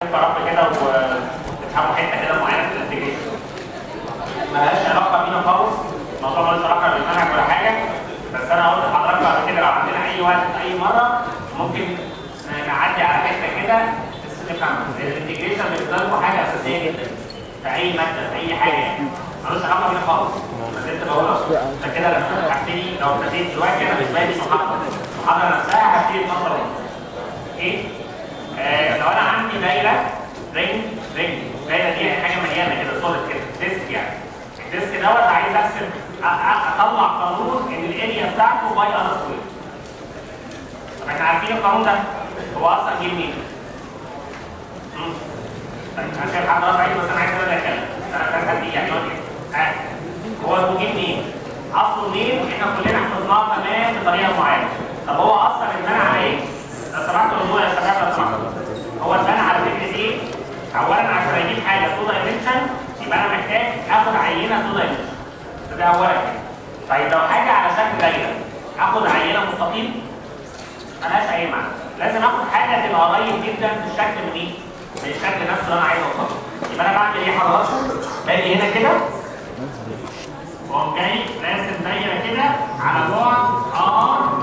فرق كده وتفهموا حته كده معينه في الانتجريشن ملهاش علاقه بينا خالص الموضوع ملوش علاقه بالمنهج ولا حاجه بس انا قلت لحضرتك بعد كده لو عندنا اي وقت في اي مره ممكن نعدي على حته كده بس نفهم الانتجريشن بالنسبه لكم حاجه اساسيه جدا في اي ماده في اي حاجه يعني ملوش علاقه بينا خالص بس انت بقول عشان كده لما هبتدي لو ابتديت دلوقتي انا مش بادئ محاضره المحاضره نفسها هبتدي 12 ونص اوكي آه لو انا عندي دايره رينج رينج دايره دي يعني حاجه مليانه كده سوليد كده ديسك يعني الديسك دوت عايز ارسم اطلع قانون ان الاريا بتاعته باي ار سكوير طب احنا عارفين القانون ده هو اصلا جه منين؟ طيب انا شايف حد رافع ايده بس انا عايز ابدا اتكلم انا كان دي يعني ها هو هو جه منين؟ اصله منين؟ احنا كلنا حفظناه تمام بطريقه معينه طب هو اصلا اتبنى على ايه؟ لو سمحتوا النور يا شباب لو سمحتوا هو اتبنى على فكره ايه؟ اولا عشان اجيب حاجه تو دايمنشن يبقى انا محتاج اخد عينه تو دايمنشن ده اولا طيب لو حاجه على شكل دايره اخد عينه مستقيم ملهاش اي معنى لازم اخد حاجه تبقى قريب جدا في الشكل من ايه؟ من الشكل نفسه اللي انا عايز اوصله يبقى انا بعمل ايه حضرتك؟ باجي هنا كده واقوم جاي راسم دايره كده على بعد ار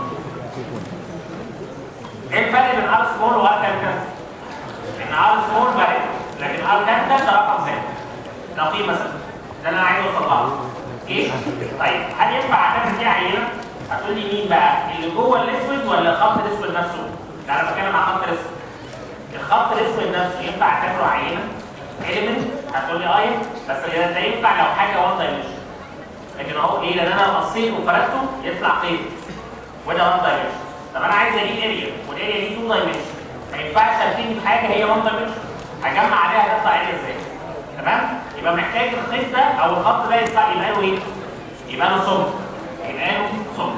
ايه الفرق بين ار سمول وار كابيتال؟ ان ار سمول بارد لكن ار كابيتال ده رقم ثابت ده قيمه ثابته ده اللي انا عايز اوصل لها ايه؟ طيب هل ينفع اعتبر دي عينه؟ هتقول لي مين بقى؟ اللي جوه الاسود ولا الخط الاسود نفسه؟ ده انا بتكلم عن الخط الاسود الخط الاسود نفسه ينفع اعتبره عينه؟ element هتقول لي اه بس ده ينفع لو حاجه وان دايمنشن لكن اهو ايه لان انا لو قصيت وفردته يطلع قيد وده وان دايمنشن طب انا عايز اجيب اريا والاريا دي 2 دايمنشن ما ينفعش ابتدي بحاجه هي 1 دايمنشن هجمع عليها تطلع اريا ازاي تمام يبقى محتاج الخيط ده او الخط ده يطلع يبقى له ايه يبقى له سمك يبقى له سمك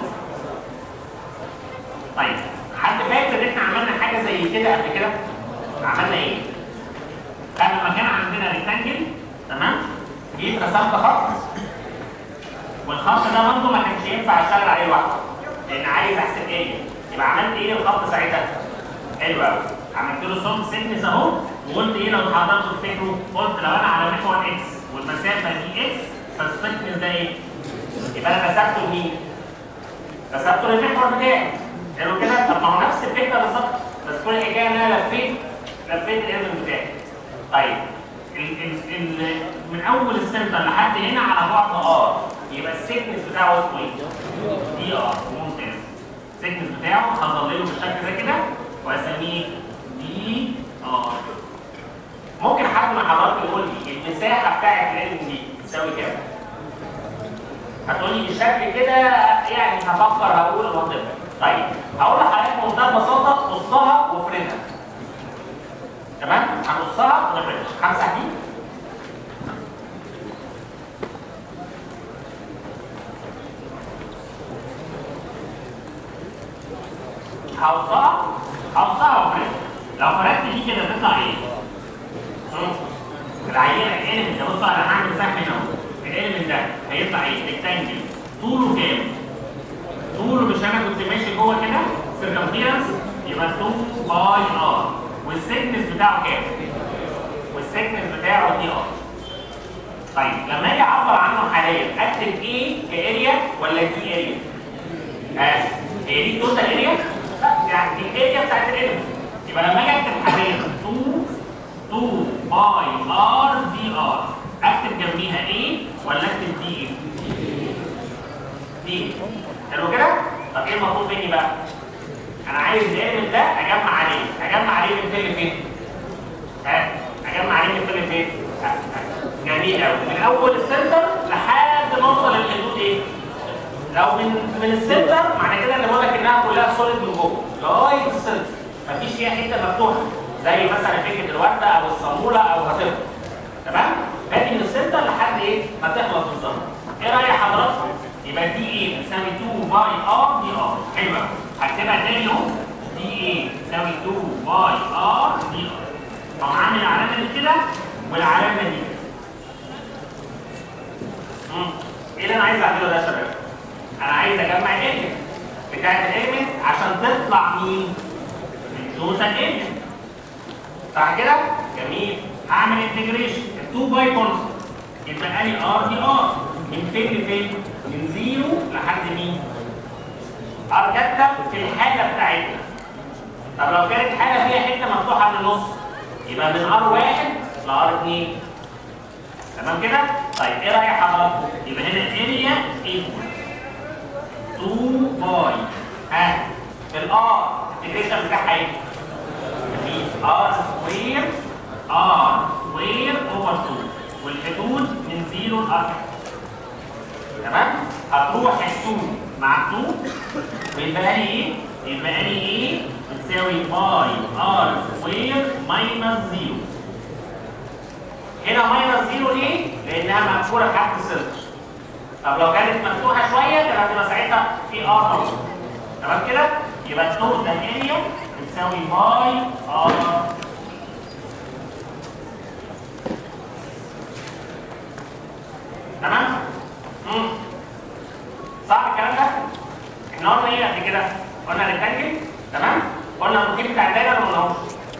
طيب حد فاكر ان احنا عملنا حاجه زي كده قبل كده عملنا ايه لما كان عندنا ريكتانجل تمام جيت رسمت خط والخط ده برضه ما كانش ينفع اشتغل عليه لوحده لان عايز احسب ايه يبقى عملت ايه للخط ساعتها حلو قوي عملت له سم سيكنس اهو وقلت ايه لو حضرتك تفتكروا قلت لو انا على محور اكس والمسافه دي اكس فالسيكنس ده ايه يبقى انا رسمته لمين رسمته للمحور بتاعي حلو كده طب ما هو نفس الفكره بالظبط بس كل الحكايه ان انا لفيت لفيت الالمنت بتاعي طيب ال ال ال من اول السنتر لحد هنا على بعد ار يبقى السيكنس بتاعه اسمه ايه؟ دي ار ممتاز السيكنس بتاعه هظلله بالشكل ده كده واسميه دي ار ممكن حد من حضراتكم يقول لي المساحه بتاعت العلم دي تساوي كام؟ هتقول لي بالشكل كده يعني هفكر هقول المنطقه طيب هقول لحضرتك بمنتهى البساطه قصها وافردها تمام؟ هنقصها ونفردها همسح دي هوصها هوصها وافردها لو فردت دي كده تطلع ايه؟ العينه الاليمنت ده بص انا هعمل مساحه هنا اهو الاليمنت ده هيطلع ايه؟ ريكتانجل طوله كام؟ طوله مش انا كنت ماشي جوه كده سيركمفيرنس يبقى 2 باي ار والسيكنس بتاعه كام؟ والسيكنس بتاعه دي ار طيب لما اجي اعبر عنه حاليا اكتب ايه كاريا ولا دي اريا؟ ها هي دي توتال اريا؟ لا يعني دي الاريا بتاعت الاليمنت يبقى لما اجي اكتب حاليا 2 2 باي ار دي ار اكتب جنبيها ايه ولا اكتب دي ايه؟ دي حلو كده؟ طب ايه المطلوب مني بقى؟ انا عايز الاليمنت ده اجمع عليه اجمع عليه من فين لفين؟ ها اجمع عليه من فين لفين؟ جميل قوي من اول السنتر لحد ما اوصل للحدود ايه؟ لو من من السنتر معنى كده اللي بقول لك انها كلها سوليد من جوه لغايه السنتر مفيش فيها حته مفتوحه زي مثلا فكره الورده او الصاموله او هتفضل تمام؟ بادي من السنتر لحد ايه؟ ما تخلص بالظبط ايه راي حضراتكم؟ يبقى دي ايه بتساوي 2 باي ار دي ار حلوه هكتبها تاني اهو دي ايه تساوي 2 باي ار دي ار طب عامل العلامه دي كده والعلامه دي كده ايه اللي انا عايز اعمله ده يا شباب؟ انا عايز اجمع الاليمنت بتاعت الاليمنت عشان تطلع مين؟ التوتال اليمنت صح كده؟ جميل هعمل انتجريشن التو باي كونستنت يبقى لي ار دي ار من فين لفين؟ من زيرو لحد مين؟ ار كتب في الحاله بتاعتنا طب لو كانت حاله فيها حته مفتوحه من النص يبقى من ار واحد لار 2 تمام كده؟ طيب ايه راي حضراتكم؟ يبقى هنا اريا ايكوال 2 باي ها الار الانتجريشن بتاعها ايه؟ ار سكوير ار سكوير اوفر 2 والحدود من 0 ل ار تمام؟ هتروح السوم مع 2 ويبقى لي ايه؟ يبقى لي ايه؟ بتساوي باي ار سكوير ماينس 0 هنا ماينس 0 ليه؟ لانها مقفوله تحت الصفر طب لو كانت مفتوحه شويه كانت هتبقى ساعتها في ار طبعا تمام كده؟ يبقى التوتال اريا بتساوي باي ار تمام؟ امم صح الكلام ده؟ احنا قلنا ايه قبل كده؟ قلنا ريكتانجل تمام؟ قلنا المقيم بتاع الدايره ولا ما قلناهوش؟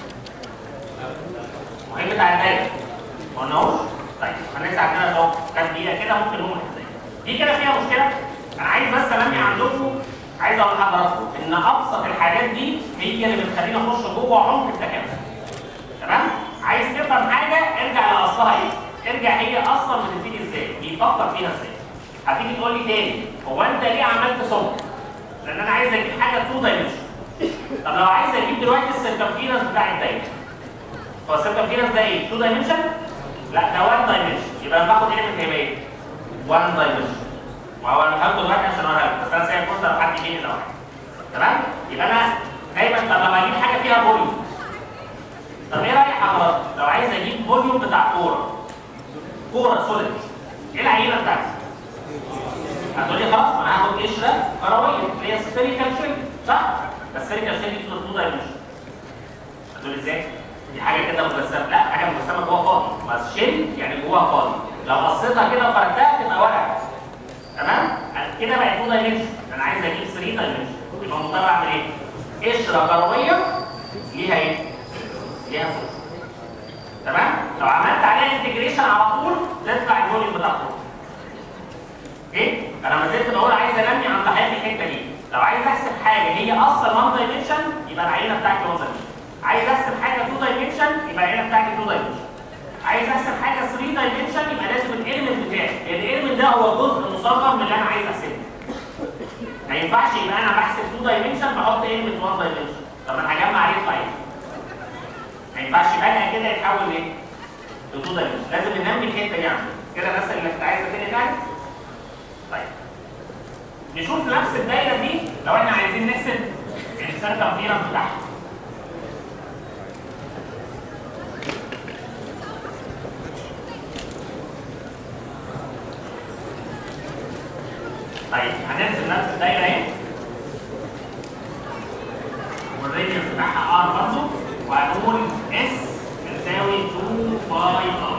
المقيم بتاع الدايره ما قلناهوش؟ طيب هنسعى كده اهو كام دقيقه كده ممكن نقوم ازاي؟ دي كده فيها مشكله؟ انا عايز بس انمي عندكم عايز اقول لحضراتكم ان ابسط الحاجات دي هي اللي بتخليني اخش جوه عمق التكامل تمام؟ عايز تفهم حاجه ارجع لاصلها ايه؟ ارجع هي اصلا بتبتدي ازاي؟ بيفكر فيها ازاي؟ هتيجي تقول لي تاني هو انت ليه عملت سمك؟ لان انا عايز اجيب حاجه 2 دايمنشن طب لو عايز اجيب دلوقتي السيركمفيرنس بتاع الدايره هو السيركمفيرنس ده ايه؟ 2 دايمنشن؟ لا ده 1 دايمنشن يبقى باخد ايلمنت هيبقى ايه؟ 1 دايمنشن وهو انا هاخده دلوقتي عشان اوريها لك بس انا سايب فرصه لو حد يجي لو تمام؟ يبقى انا دايما طب لما اجيب حاجه فيها فوليوم طب ايه رايك حضرتك لو عايز اجيب فوليوم بتاع كوره كوره سوليد ايه العينه بتاعتي؟ هتقول لي خلاص انا هاخد قشره كرويه اللي هي سفيريكال شيل صح؟ بس سفيريكال شيل دي 2 دايمنشن هتقول ازاي؟ دي حاجه كده مجسمه لا حاجه مجسمه جوه فاضي بس شيل يعني جواها فاضي لو قصيتها كده وفردتها تبقى ورقه تمام؟ كده بقت 2 دايمنشن انا عايز اجيب 3 دايمنشن يبقى مضطر اعمل ايه؟ قشره كرويه ليها ايه؟ ليها صوت تمام؟ لو عملت عليها انتجريشن على طول تطلع الفوليوم بتاعته اوكي؟ انا ما زلت بقول عايز انمي عند حياتي الحته دي لو عايز احسب حاجه هي اصلا 1 دايمنشن يبقى العينه بتاعتي 1 دايمنشن عايز احسب حاجه 2 دايمنشن يبقى العينه بتاعتي 2 دايمنشن عايز احسب حاجه 3 دايمنشن يبقى لازم الاليمنت بتاعي لان الاليمنت ده هو جزء مصغر من اللي انا عايز احسبه ما ينفعش يبقى انا بحسب 2 دايمنشن بحط اليمنت 1 دايمنشن طب انا هجمع يطلع ايه؟ ما ينفعش فجاه كده يتحول لايه؟ ل 2 دايمنشن لازم ننمي الحته دي عندنا كده الناس اللي كنت عايزه تاني تاني طيب نشوف نفس الدايره دي لو احنا عايزين نحسب السيركمفيرنس بتاعها طيب هنرسم نفس الدايره اهي والراديوس بتاعها ار برضه وهنقول اس بتساوي 2 باي ار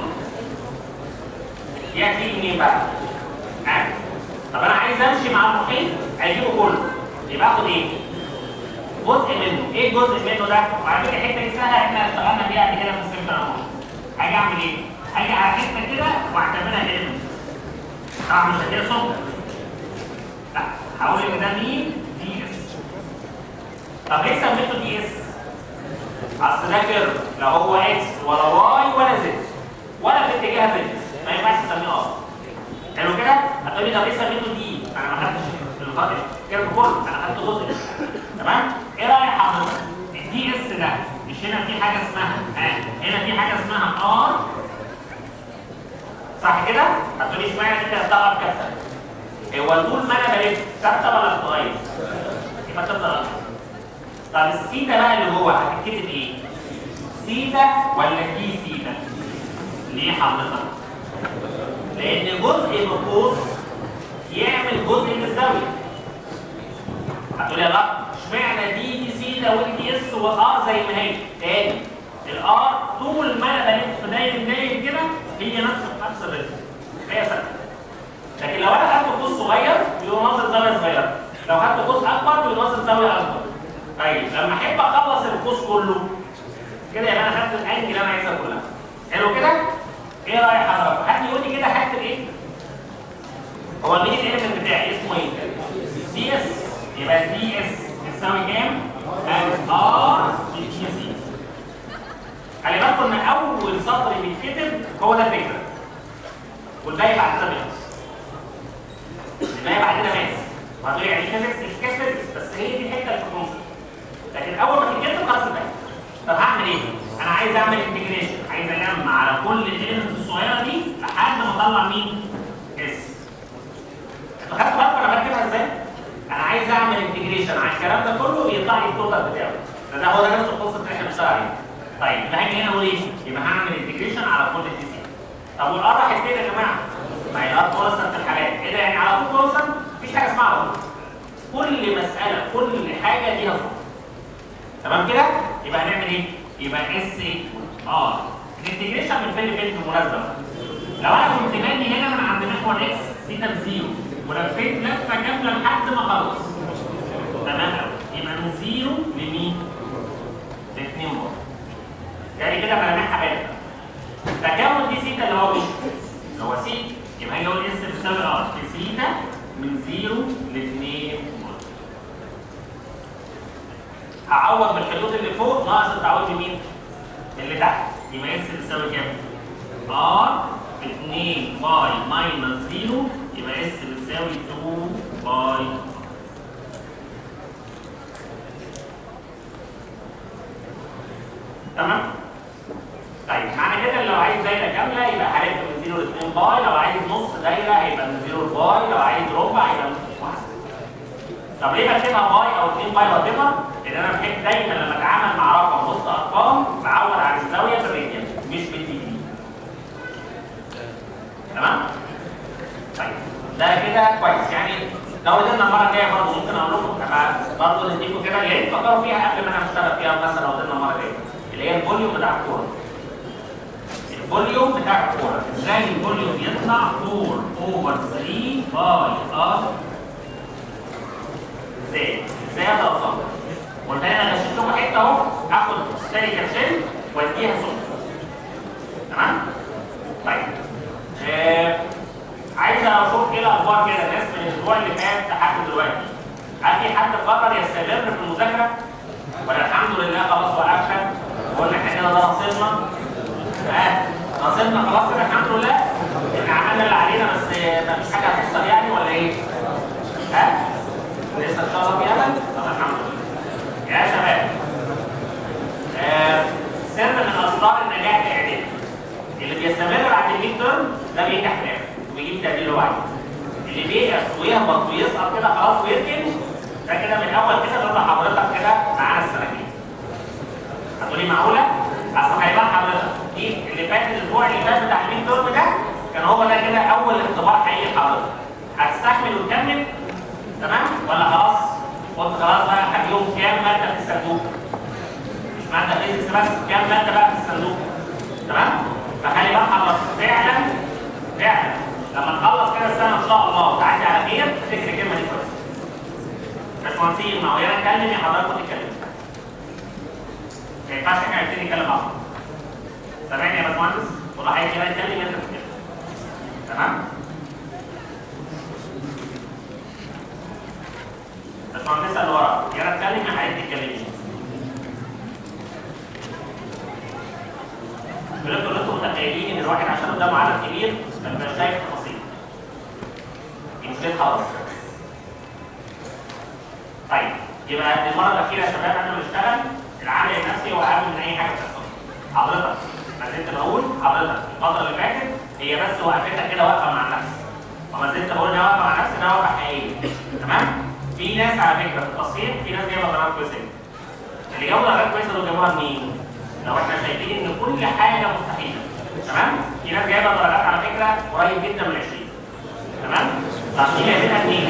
دي هتيجي منين بقى؟ آه. طب انا عايز امشي مع المحيط اجيبه كله يبقى اخد ايه؟ جزء منه، ايه الجزء منه ده؟ وعلى فكره الحته دي سهله احنا اشتغلنا بيها قبل كده في السيمتر اهو. هاجي اعمل ايه؟ هاجي على حته كده واعتبرها اليمنت. طبعا مش هديها سكر. لا هقول ان ده مين؟ دي اس. طب ليه سميته دي اس؟ اصل ده كيرف لا هو اكس ولا واي ولا زد ولا في اتجاه فيزيكس ما ينفعش تسميه اصلا. حلو كده؟ هتقولي طب ليه سميته دي؟ انا ما خدتش الفرق الكيرف كله انا خدت جزء منه. تمام؟ ايه راي حضرتك؟ الدي اس ده مش هنا في حاجه اسمها آه. هنا في حاجه اسمها ار صح كده؟ هتقولي اشمعنى انت هتطلع كابتن؟ هو طول ما انا بلف ثابته ولا بتتغير؟ يبقى تفضل أكتر. طب السيتا بقى اللي جوه هتتكتب ايه؟ سيتا ولا دي سيتا؟ ليه حضرتك؟ لان جزء من القوس يعمل جزء من الزاويه هتقول يا لا اشمعنى دي دي سيتا ودي اس والار زي ما هي تاني الار طول ما انا بلف داير داير كده هي نفس نفس الريتم هي ثابته لكن لو انا خدت قوس صغير بيبقى ناظر زاويه صغيره لو خدت قوس اكبر بيبقى ناظر زاويه اكبر طيب لما احب اخلص القوس كله كده يبقى انا خدت الانجل اللي انا عايزها كلها حلو كده ايه رايك حضرتك حد يقول لي كده هكتب ايه هو المين اليمنت بتاعي اسمه ايه سي اس يبقى سي اس يساوي كام and ار سي سي خلي بالكم ان اول سطر بيتكتب هو ده الفكره والباقي بعد كده بيخلص الباقي بعد كده ماس وهتقولي يعني فيزيكس مش كده فيزيكس بس هي دي الحته اللي في النص لكن اول ما تتكتب خلاص الباقي طب هعمل ايه؟ انا عايز اعمل انتجريشن عايز اجمع على كل الاليمنتس الصغيره دي لحد ما اطلع مين؟ اس انتوا خدتوا بالكم انا بكتبها ازاي؟ انا عايز اعمل انتجريشن على الكلام ده كله يطلع لي التوتال بتاعه ده, ده هو ده نفس القصه اللي احنا بنشتغل عليها طيب يبقى هاجي هنا اقول ايه؟ يبقى هعمل انتجريشن على كل الدي سي طب والار راحت فين يا جماعه؟ ما هي الار كونستنت في الحالات ايه ده يعني على طول كونستنت مفيش حاجه اسمها على طول كل مساله كل حاجه ليها صوت تمام كده؟ يبقى هنعمل ايه؟ يبقى اس ار الانتجريشن من فين لفين بالمناسبه لو انا كنت بادي هنا من عند محور اكس سيتا بزيرو ولفيت لفه كامله لحد ما خلص تمام قوي يبقى من زيرو لمين؟ ل 2 بار يعني كده ملامحها بارده تكون دي سيتا اللي هو مين؟ اللي هو سي يبقى هاجي اقول اس بتساوي ار في سيتا من زيرو ل 2 بار هعوض بالحدود اللي فوق ناقص التعويض بمين؟ اللي تحت يبقى اس بتساوي كام؟ ار 2 باي ماينس 0 يبقى اس بتساوي 2 باي تمام؟ طيب معنى كده لو عايز دايره كامله يبقى هنبدا من 0 ل 2 باي لو عايز نص دايره هيبقى من 0 لباي لو عايز ربع يبقى من 1 طب ليه بكتبها باي او 2 باي وات ايفر؟ لان انا بحب دايما لما اتعامل مع رقم وسط ارقام بعوض عن الزاويه بالراديان مش بالدي دي تمام؟ طيب ده كده كويس يعني لو قدرنا المره الجايه برضه ممكن اقول لكم ابقى برضه نديكم كده يا ريت تفكروا فيها قبل ما انا اشتغل فيها مثلا لو قدرنا المره الجايه اللي هي الفوليوم بتاع الكوره الفوليوم بتاع الكوره ازاي الفوليوم يطلع 4 اوفر 3 باي ار ازاي؟ ازاي ابدا اوصل قلت انا غشيت لكم حته اهو هاخد ستاري كابشن واديها صوت تمام؟ طيب آه عايز اشوف ايه الاخبار كده الناس من الاسبوع اللي فات لحد دلوقتي هل في حد قرر يستمر في المذاكره؟ ولا الحمد لله خلاص وقفنا وقلنا احنا كده ده نصيبنا ها نصيبنا خلاص كده الحمد لله احنا عملنا اللي علينا بس مفيش حاجه هتحصل يعني ولا ايه؟ ها؟ لسه ان شاء الله في امل؟ طب الحمد لله يا شباب آه سر من اسرار النجاح الاعدادي اللي بيستمر بعد الميد ترم ده بينجح في الاخر ويجيب تقدير اللي هو عايزه اللي بييأس ويهبط ويسقط كده خلاص ويركن ده كده من اول كده نقول لحضرتك كده معانا السنتين هتقولي معقوله؟ اصل هيبقى حضرتك دي اللي فات الاسبوع اللي فات بتاع الميد ترم ده كان هو ده كده اول اختبار حقيقي لحضرتك هتستحمل وتكمل تمام ولا خلاص؟ قلت خلاص بقى هديهم كام ماده في الصندوق مش ماده فيزيكس بس كام ماده بقى في الصندوق تمام؟ فخلي بقى حضرتك فعلا فعلا لما نخلص كده السنه ان شاء الله وتعدي على خير تفتكر الكلمه دي كويس باشمهندسين ما هو يا اتكلم يا حضرتك تتكلم ما ينفعش احنا نبتدي نتكلم مع بعض سامعني يا باشمهندس؟ والله هيجي بقى يتكلم انت تتكلم تمام؟ باشمهندسه اللي ورا يا انا اتكلم يا حضرتك تتكلمي بلغتوا ان انتم متخيلين ان الواحد عشان قدامه عدد كبير ما بيبقاش شايف تفاصيل دي مشكله خلاص طيب يبقى المره الاخيره يا شباب قبل ما نشتغل العامل النفسي هو اهم من اي حاجه بتحصل حضرتك ما زلت بقول حضرتك الفتره اللي فاتت هي بس وقفتك كده واقفه مع النفس وما زلت بقول انها واقفه مع نفسي انها واقفه حقيقيه تمام في ناس على فكره في التصحيح في ناس جايبه درجات كويسه اللي جابوا درجات كويسه دول جابوها منين؟ لو احنا شايفين ان كل حاجه مستحيله تمام في ناس جايبه درجات على فكره قريب جدا من 20 تمام طب دي جايبينها منين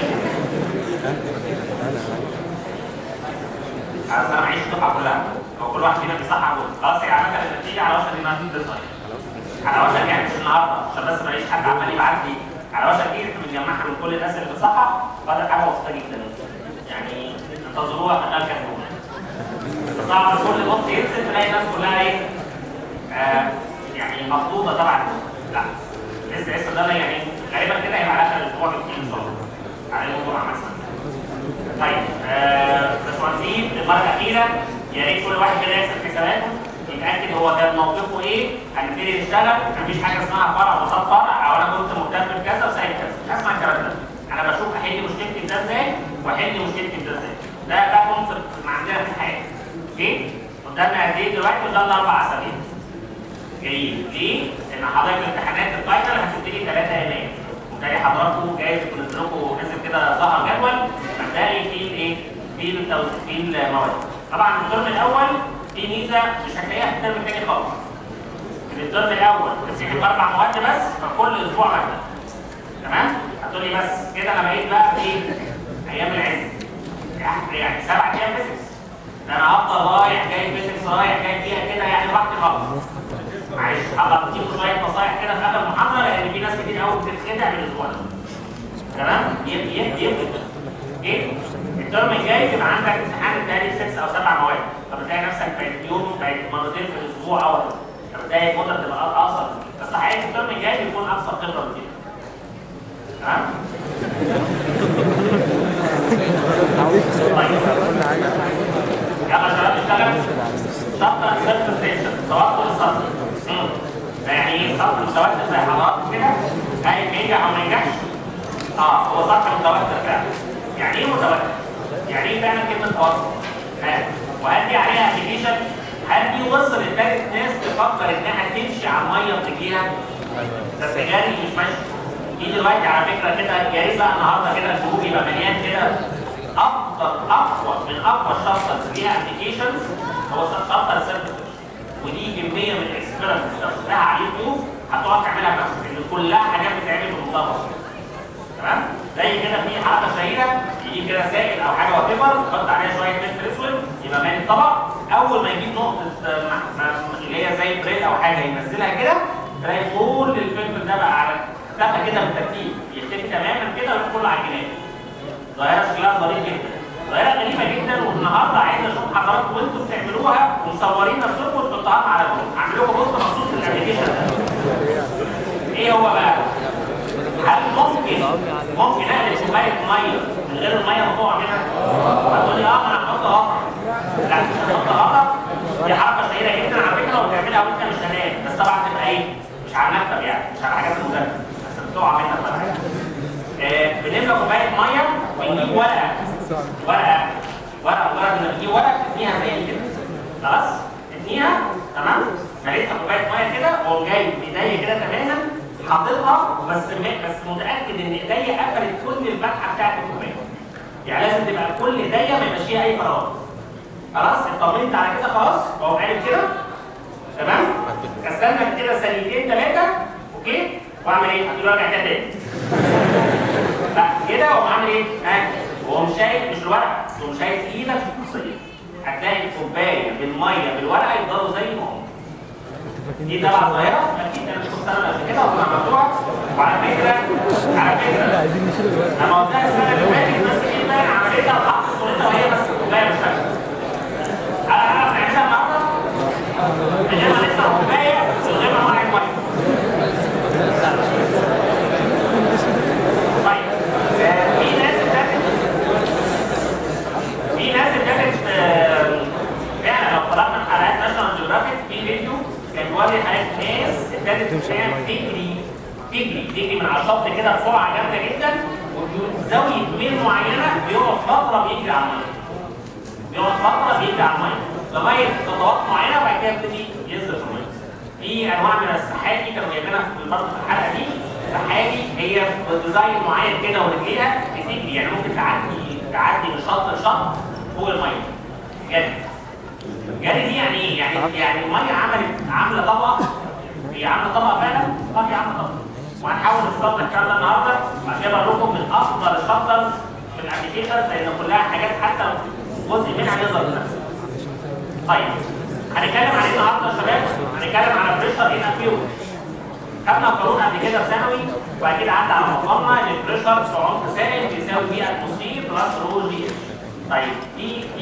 خلاص انا معيش الدفعه كلها هو كل واحد فينا بيصحح جزء خلاص هي عامه النتيجه على وشك انها تظهر على وشك يعني مش النهارده عشان بس ما يلاقيش حد عمال يبعت لي على وشك دي احنا بنجمعها من كل الناس اللي بتصحح فده حاجه بسيطه جدا يعني انتظروها خلال كام يوم بس طبعا كل نص ينزل تلاقي الناس كلها ايه؟ آه يعني مخطوطه طبعا لا لسه لسه ده يعني غالبا كده هيبقى على اخر الاسبوع بكتير ان شاء الله على يوم الجمعه مثلا طيب آه باشمهندسين المره الاخيره يا ريت كل واحد كده يحسب حساباته يتاكد هو كان موقفه ايه هنبتدي نشتغل مفيش حاجه اسمها فرع قصاد فرع او انا كنت مهتم بكذا وسايب كذا مش هسمع الكلام ده انا بشوف احل مشكلتي ده ازاي واحل مشكلتي ده ازاي ده ده كونسبت عندنا في الحياه اوكي قدامنا قد ايه دلوقتي قدامنا اربع اسابيع جايين ليه؟ ان حضرتك امتحانات الفاينل هتبتدي 3 يناير وتلاقي حضراتكم جاي كنت لكم نزل كده ظهر جدول هتلاقي فيه الايه؟ فيه التوزيع فيه المواد طبعا الترم الاول في ميزه مش هتلاقيها في الترم الثاني خالص في الترم الاول بتمسكي باربع مواد بس فكل اسبوع ماده تمام؟ هتقولي بس كده انا بقيت بقى في ايه؟ ايام العز يعني يعني سبع ايام فيزيكس ده انا هفضل رايح جاي فيزيكس رايح جاي فيها كده يعني وقت خالص معلش هبقى بديكم شويه نصايح كده في اخر المحاضره لان في ناس كتير قوي بتتخدع من الاسبوع ده تمام؟ يبقى ايه؟ الترم الجاي يبقى عندك امتحان تاني ست او سبع مواد فبتلاقي نفسك بقت يوم بقت مرتين في الاسبوع او فبتلاقي المده تبقى اقصر بس حقيقه الترم الجاي بيكون اكثر خبره بكتير تمام؟ يلا شباب اشتغل شطر سيرفيسيشن توتر السطر ده يعني ايه سطر متوتر زي حضراتكم كده هاي بينجح او ما ينجحش اه هو سطر متوتر فعلا يعني ايه متوتر؟ يعني ايه فعلا كلمه توتر؟ ها وهل دي عليها ابلكيشن؟ هل دي وصل لدرجه ناس تفكر انها تمشي على الميه وتجيها؟ بس جاري مش ماشي دي دلوقتي على فكره كده يا ريت بقى النهارده كده الجروب يبقى مليان كده افضل اقوى من اقوى شابتر فيها ابلكيشنز هو شابتر سيرفيس ودي كميه من الاكسبيرمنتس لو شفتها على اليوتيوب هتقعد تعملها بنفسك لان كلها حاجات بتتعمل بمنتهى البساطه تمام زي كده في حركه شهيره يجيب كده سائل او حاجه وات ايفر يحط عليها شويه فلفل اسود يبقى مالي الطبق اول ما يجيب نقطه اللي هي زي بريد او حاجه ينزلها كده تلاقي كل الفلفل ده بقى على اختفى كده بالترتيب يختفي تماما كده ويروح كله على الجناب ظاهره شكلها ظريف جدا ظاهره غريبه جدا والنهارده عايز اشوف حضراتكم وانتم بتعملوها ومصورين نفسكم وتحطوها على الجروب هعمل لكم بوست مخصوص للابلكيشن ده ايه هو بقى؟ هل ممكن ممكن اقلب كوبايه ميه من غير الميه ما تقع منها؟ هتقول لي اه ما انا هحط غطا لا مش هتحط غطا دي حركه شهيره جدا على فكره وبتعملها وانت مش هنام بس طبعا تبقى ايه؟ مش على المكتب يعني مش على حاجات المذاكره بس بتقع منك بقى آه بنملى كوبايه ميه ونجيب ورقه ورقه ورقه ورقه بنجيب ورقه تتنيها زي كده خلاص؟ تتنيها تمام؟ مليتها كوبايه ميه كده واقوم جاي بايديا كده تماما حاططها بس بس متاكد ان ايديا قفلت كل الفتحه بتاعت الكوبايه. يعني لازم تبقى كل ايديا ما يبقاش فيها اي فراغ. خلاص اطمنت على كده خلاص واقوم قالب كده تمام؟ استنى كده ثانيتين ثلاثه اوكي؟ واعمل ايه؟ هتقول ارجع كده تاني. لا كده واقوم عامل ايه؟ ها واقوم شايف مش الورقه واقوم شايف ايدك الشخصيه. هتلاقي الكوبايه بالميه بالورقه يفضلوا زي ما هم. دي طبعا ظاهره اكيد انا شفت سنه قبل كده وكنا مفتوحه وعلى فكره على فكره لما قلتها السنه اللي فاتت الناس كتير بقى عملتها وحطت صورتها وهي ماسكه الكوبايه مش فاكره انا انا بنعملها النهارده من غير ما نفتح الكوبايه من غير ما نولع الميه طيب آه، في ناس ابتدت في ناس ابتدت آه، فعلا لو طلعنا من حلقات ناشونال جيوغرافيك في فيديو كان بيوري حالات ناس ابتدت فعلا تجري تجري تجري من على الشط كده بسرعه جامده جدا وزاويه ميل معينه بيقعد فتره بيجري على الميه. بيقعد فتره بيجري على الميه لغايه خطوات معينه وبعد كده يبتدي ينزل في الميه. في انواع من السحالي كانوا جايبينها في برضه في الحلقه دي سحالي هي بديزاين معين كده ورجليها بتجري يعني ممكن تعدي تعدي من شط لشط فوق الميه. جد جري دي يعني ايه؟ يعني يعني الميه عملت عامله طبقه هي عامله طبقه فعلا؟ اه هي عامله طبقه. وهنحاول نستخدم الكلام ده النهارده عشان اقول لكم من افضل الشابترز في الابلكيشن لان كلها حاجات حتى جزء منها يظهر بنفسه. طيب هنتكلم عن ايه النهارده يا شباب؟ هنتكلم على بريشر ان اكيوت. خدنا قانون قبل كده في ثانوي وبعد كده عدى على مقارنه ان البريشر في عمق سائل بيساوي بي اتموسفير بلس رو جي طيب دي دي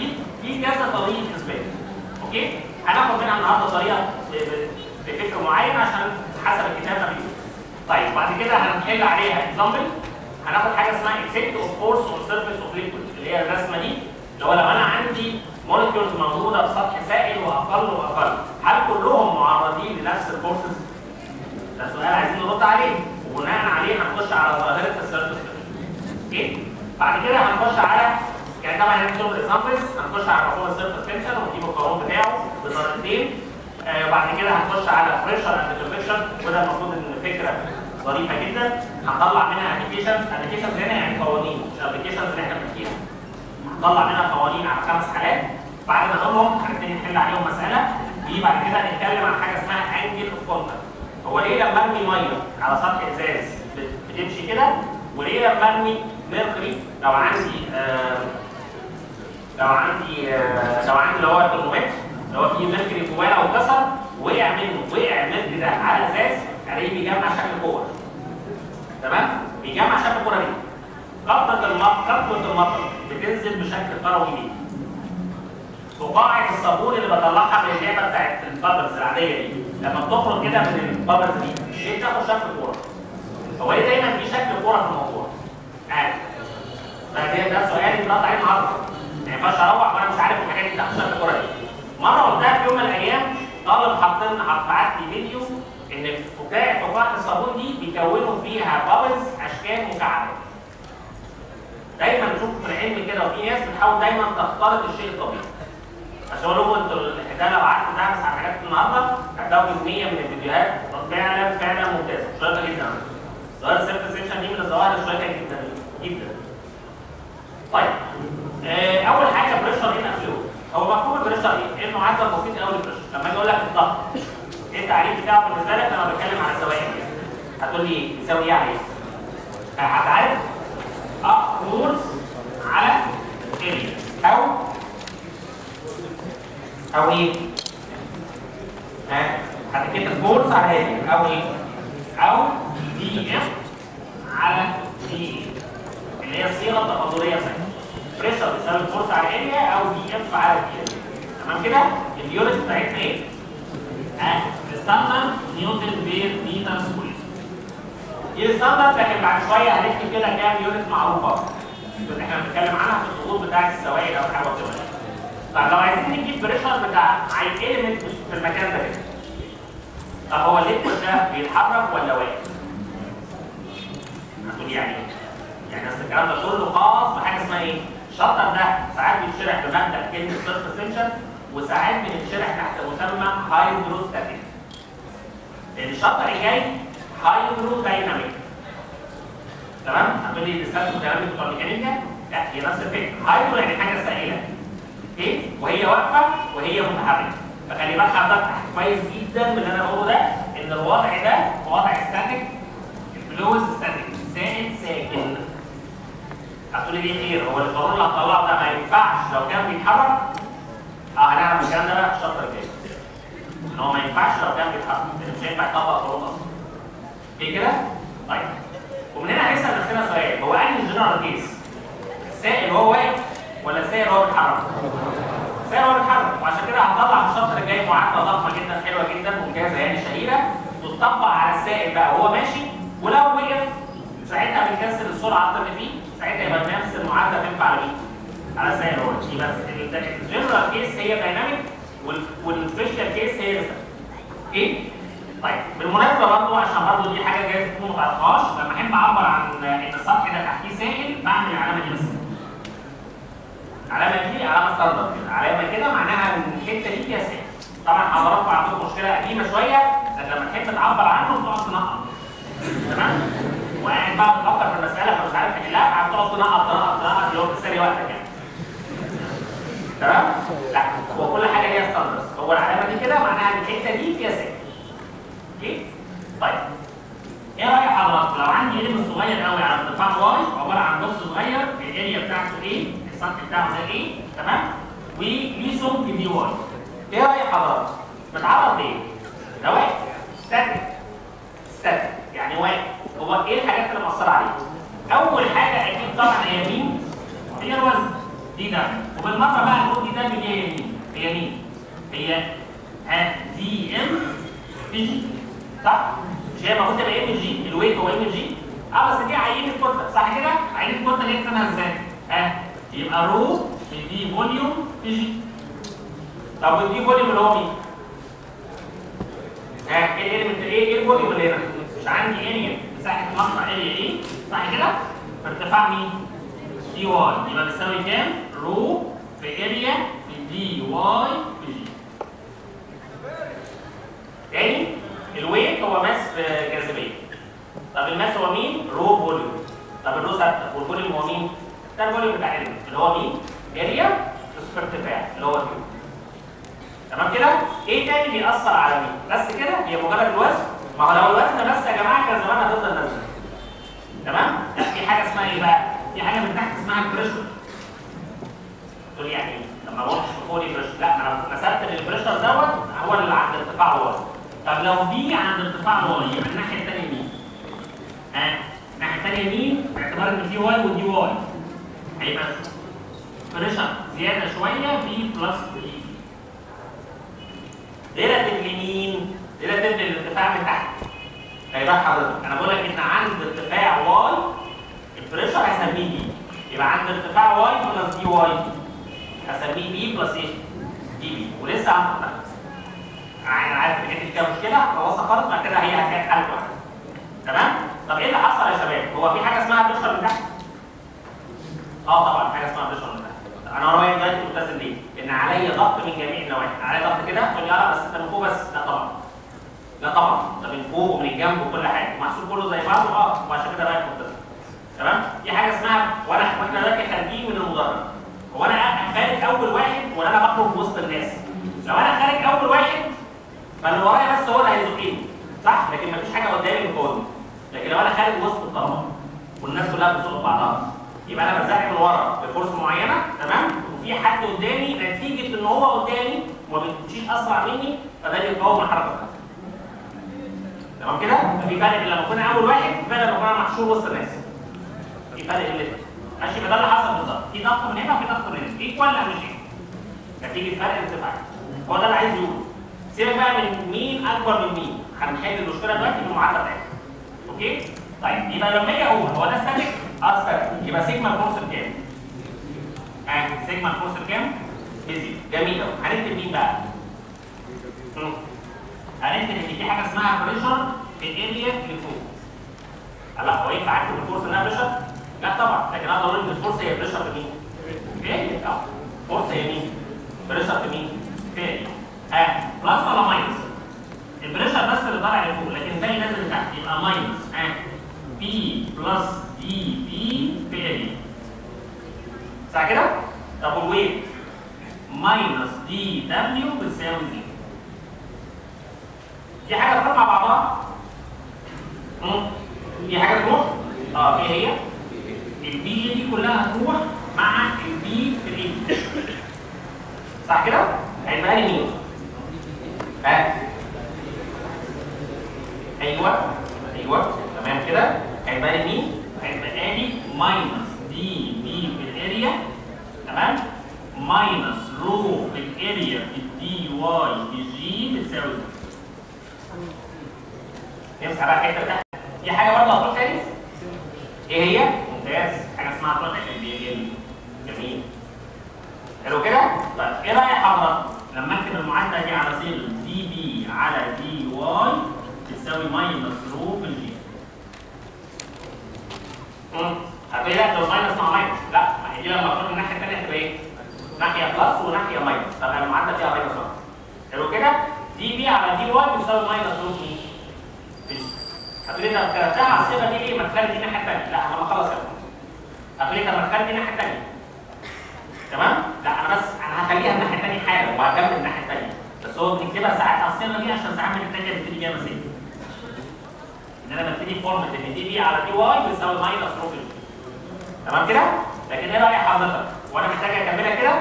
في كذا طريقه اثبات اوكي هناخد منها النهارده طريقه ب- ب- بفكر معين عشان حسب الكتاب ما بيقول طيب بعد كده هنحل عليها اكزامبل هناخد حاجه اسمها افكت اوف فورس اون سيرفيس اوف ليكويد اللي هي الرسمه دي اللي هو لو انا عندي مولكيولز موجوده في سطح سائل واقل واقل هل كلهم معرضين لنفس الفورسز؟ ده سؤال عايزين نرد عليه وبناء عليه هنخش على ظاهره السيرفيس اوكي بعد كده هنخش على يعني طبعا هنكتب الاكزامبلز هنخش على مفهوم السيرفيس تنشن ونجيب القانون بتاعه بطريقتين آه وبعد كده هنخش على بريشر اند كونفكشن وده المفروض ان فكره ظريفه جدا هنطلع منها ابلكيشنز ابلكيشنز هنا يعني قوانين مش ابلكيشنز اللي احنا بنحكيها هنطلع منها قوانين على خمس حالات بعد ما نقولهم هنبتدي نحل عليهم مساله دي بعد كده نتكلم عن حاجه اسمها انجل اوف كونتاكت هو ليه لما ارمي ميه على سطح ازاز بت- بتمشي كده وليه لما ارمي ميركوري لو عندي آه لو عندي آه لو عندي اللي هو الترمومتر اللي هو فيه ميركوري جواه لو اتكسر وقع منه وقع الميركوري ده على ازاز عليه بيجمع شكل كوره تمام بيجمع شكل الكوره دي قطره المطر قطره المطر بتنزل بشكل كروي دي فقاعة الصابون اللي بطلعها من اللعبه بتاعت البابلز العاديه دي لما بتخرج كده من البابلز دي الشيء بتاخد شكل كوره هو ليه دايما في شكل كوره في الموضوع؟ عارف ده ده سؤالي بنقطع عليه النهارده ما ينفعش اروح وانا مش عارف الحاجات دي تاخد شكل كوره دي مره قلتها في يوم من الايام طالب حاطين حط بعت لي فيديو ان فقاعة فقاعة الصابون دي بيكونوا فيها بابلز اشكال مكعبات دايما نشوف في العلم كده وفي ناس بتحاول دايما تخترق الشيء الطبيعي عشان اقول لكم انتوا الحكايه لو قعدت تدرس على حاجات النهارده هتلاقوا كميه من الفيديوهات فعلا فعلا ممتازه شيقه جدا ظاهر السيرفس سيكشن دي من الظواهر الشيقه جدا جدا طيب آه اول حاجه بريشر ان افلو هو مفهوم البريشر ايه؟ انه عدد بسيط قوي للبريشر لما اجي اقول لك الضغط ايه التعريف بتاعه بالنسبه لك لما بتكلم على الزوايا هتقول لي يساوي ايه على ايه؟ آه، هتعرف اه فورس على اريا او او ايه؟ ها هتكتب فورس على اريا او ايه؟ او دي اف على دي اللي هي الصيغه التفاضليه بتاعتها بريشر بيساوي فورس على اريا او دي اف على دي تمام كده؟ اليونت بتاعتنا ايه؟ ها الستاندرد نيوتن بير متر سكوير دي الستاندرد لكن بعد شويه هنكتب كده كام يونت معروفه اللي احنا بنتكلم عنها في الضغوط بتاع السوائل او حاجه كده طب لو عايزين نجيب بريشر بتاع عايز ايلمنت في المكان ده كده طب هو الليكويد ده بيتحرك ولا واقف؟ هتقول يعني ايه؟ يعني اصل الكلام ده كله خاص بحاجه اسمها ايه؟ الشطر ده ساعات بيتشرح بمبدا كلمه سيرفس تنشن وساعات بنتشرح تحت مسمى هايدروستاتيك الشطر الجاي هايدرو دايناميك تمام؟ هتقول لي بتستخدم كلام بتوع الميكانيكا؟ لا هي نفس الفكره هايدرو يعني حاجه سائله اوكي وهي واقفه وهي متحركه فخلي بالك حضرتك كويس جدا من اللي انا بقوله ده ان الوضع ده وضع ستاتيك الفلوز ستاتيك سائل ساكن هتقولي ليه خير هو القانون اللي هتطلعه ده ما ينفعش لو كان بيتحرك اه هنعرف الكلام ده بقى في الشابتر الجاي ان هو ما ينفعش لو كان بيتحرك لان مش هينفع يطبق القانون اصلا اوكي كده؟ طيب ومن هنا هنسال نفسنا سؤال هو انهي الجنرال كيس؟ السائل وهو واقف ولا السائل وهو بيتحرك؟ السائل وهو بيتحرك وعشان كده هنطلع في الشابتر الجاي معادله ضخمه جدا حلوه جدا ممتازه يعني شهيره تطبق على السائل بقى وهو ماشي ولو وقف ساعتها بنكسر السرعه اللي فيه ساعتها يبقى نفس المعادله تنفع على مين؟ على السائل هو دي بس الجنرال كيس هي دايناميك والسبيشال كيس هي ريسبت اوكي؟ طيب بالمناسبه برضه عشان برضه دي حاجه جايز تكون ما تعرفهاش لما احب اعبر عن ان السطح ده تحتيه سائل بعمل العلامه دي بس العلامه دي علامه ستاندرد كده علامه كده معناها ان الحته دي فيها سائل طبعا حضراتكم عندكم مشكله قديمه شويه لكن لما تحب تعبر عنه بتقعد تنقط تمام وقاعد بقى بتفكر في المساله فمش عارف تحلها فبتقعد تنقط تنقط تنقط اللي هو بتسالي وقتك يعني تمام؟ لا هو كل حاجه ليها ستاندرز هو العلامه دي كده معناها ان الحته دي فيها سائل اوكي؟ طيب ايه راي حضرتك لو عندي علم صغير قوي على ارتفاع واي عباره عن بوكس صغير الاريا بتاعته ايه؟ السطح بتاعه ده ايه؟ تمام؟ وليه سمك دي واي ايه راي حضرتك؟ متعرض لايه؟ ده واقف ستاتيك ستاتيك يعني واقف هو ايه الحاجات اللي مأثرة عليه؟ اول حاجه اكيد طبعا هي مين؟ هي الوزن دي ده وبالمره بقى نقول دي دبليو دي هي مين؟ هي مين؟ هي ها دي ام في جي صح؟ مش هي المفروض تبقى ام جي الويت هو ام جي اه بس دي عينه كتله صح كده؟ عينه كتله دي نكتبها ازاي؟ ها يبقى رو في دي فوليوم في جي طب والدي فوليوم اللي هو مين؟ ها ايه الاليمنت ايه ايه الفوليوم اللي هنا؟ مش عندي اريا مساحه مقطع اريا ايه؟ صح كده؟ في ارتفاع مين؟ دي واي يبقى بتساوي كام؟ رو في اريا في دي واي في جي. تاني الويت هو ماس في جاذبيه. طب الماس هو مين؟ رو فوليوم. طب الرو ثابته والفوليوم هو مين؟ ده الفوليوم بتاع الاليمنت اللي هو مين؟ اريا في ارتفاع اللي هو كيو. تمام كده؟ ايه تاني بيأثر على مين؟ بس كده؟ هي مجرد الوزن؟ ما هو لو الوزن بس يا جماعه كان زمان هتفضل نازله. تمام؟ لا في حاجه اسمها ايه بقى؟ في حاجه من تحت اسمها البريشر. تقول لي يعني ايه؟ طب ما بروحش فوق بريشر، لا ما انا نسبت ان البريشر دوت هو اللي عند ارتفاع واي. طب لو دي عند ارتفاع واي يبقى الناحيه الثانيه مين؟ ها؟ الناحيه الثانيه مين؟ باعتبار ان في واي ودي واي. هيبقى بريشر زياده شويه في بلس دي. ريلاتيف لمين؟ ريلاتيف للارتفاع من تحت. هيبقى حضرتك انا بقول لك ان عند ارتفاع واي البريشر هسميه بي يبقى عند ارتفاع واي بلس دي واي هسميه بي بلس ايه؟ دي بي ولسه هنحط تحت. انا عارف ان كانت فيها مشكله خلاص خالص بعد كده هي هتتحل لوحدها. تمام؟ طب ايه اللي حصل يا شباب؟ هو في حاجه اسمها بريشر من تحت؟ اه طبعا حاجه اسمها بريشر من تحت. انا ورايا دلوقتي ملتزم ليه؟ ان عليا ضغط من جميع النواحي، عليا ضغط كده تقول لي اه بس انت من فوق بس لا طبعا. لا طبعا ده من فوق ومن الجنب وكل حاجه محسوب كله زي بعضه اه وعشان كده رايح ملتزم. تمام؟ في حاجه اسمها وانا واحنا دلوقتي خارجين من المدرج. هو انا خارج اول واحد ولا انا بخرج وسط الناس؟ لو انا خارج اول واحد فاللي ورايا بس هو اللي هيزقني صح؟ لكن مفيش حاجه قدامي بتقودني. لكن لو انا خارج وسط الطلبه والناس كلها بتزق بعضها يبقى انا بزق من ورا بفرصه معينه تمام؟ وفي حد قدامي نتيجه ان هو قدامي وما بيمشيش اسرع مني فده بيقاوم الحركه بتاعتي. تمام كده؟ ففي فرق بين لما كنا اول واحد وفرق لما كنا محشور وسط الناس. في فرق اللي ماشي يبقى ده اللي حصل بالظبط في ضغط من هنا وفي ضغط من هنا ايكوال لا مش ايكوال نتيجه فرق ارتفاع هو ده اللي عايز يقوله سيبك بقى من مين اكبر من مين هنحل المشكله دلوقتي بالمعادله بتاعتها اوكي طيب يبقى لما اجي اقول هو ده ستاتيك اه ستاتيك يبقى سيجما الفورس بكام؟ اه سيجما الفورس بكام؟ بزيرو جميل قوي هنكتب مين بقى؟ مم. هنكتب ان في حاجه اسمها بريشر في الاريا لفوق لا هو ينفع اكتب الفورس انها بريشر؟ لا طبعا لكن اقدر اقول ان الفورس هي بريشر في مين؟ ايه؟ اه فورس هي مين؟ بريشر في مين؟ في اريا ها بلس ولا ماينس؟ البريشر بس اللي طالع لفوق لكن الباقي نازل لتحت يبقى ماينس ها بي بلس دي بي في اريا صح كده؟ طب والويت ماينس دي دبليو بتساوي زيرو في حاجه تروح مع بعضها؟ مم. في حاجه تروح؟ اه ايه هي؟ البي دي كلها هتروح مع البي في الاي صح كده؟ هيبقى لي مين؟ ها؟ ايوه ايوه تمام كده هيبقى لي مين؟ هيبقى لي ماينس دي بي في الاريا تمام؟ ماينس رو في الاريا في الدي واي في جي بتساوي زيرو نمسح بقى الحته بتاعتك في حاجه برضه هتروح تاني؟ ايه هي؟ ممتاز حاجه اسمها بروتكت البي جميل حلو كده؟ طيب ايه رايك حضرتك لما اكتب المعادله دي على صيغه دي بي على دي واي تساوي ماينس رو في الجي امم هتقولي لا ده ماينس مع ماينس لا ما هي دي لما تروح الناحيه الثانيه هتبقى ايه؟ ناحيه بلس وناحيه ماينس طب المعادله فيها ماينس واحد حلو كده؟ دي بي على دي واي بتساوي ماينس رو في في الجي هتقولي طب كتبتها على الصيغه دي ليه؟ ما تخلي دي الناحيه الثانيه لا انا خلص كده هتقولي طب ما تخلي دي الناحيه الثانيه تمام؟ لا انا بس انا هخليها الناحيه الثانيه حالا وهكمل الناحيه الثانيه بس هو بنكتبها ساعات على الصيغه دي عشان ساعات من الثانيه بتبتدي جايه مسافه ان انا ببتدي فورمه ان دي بي على دي واي بتساوي ماينس رو في الجي تمام كده؟ لكن ايه راي حضرتك؟ وانا محتاج اكملها كده؟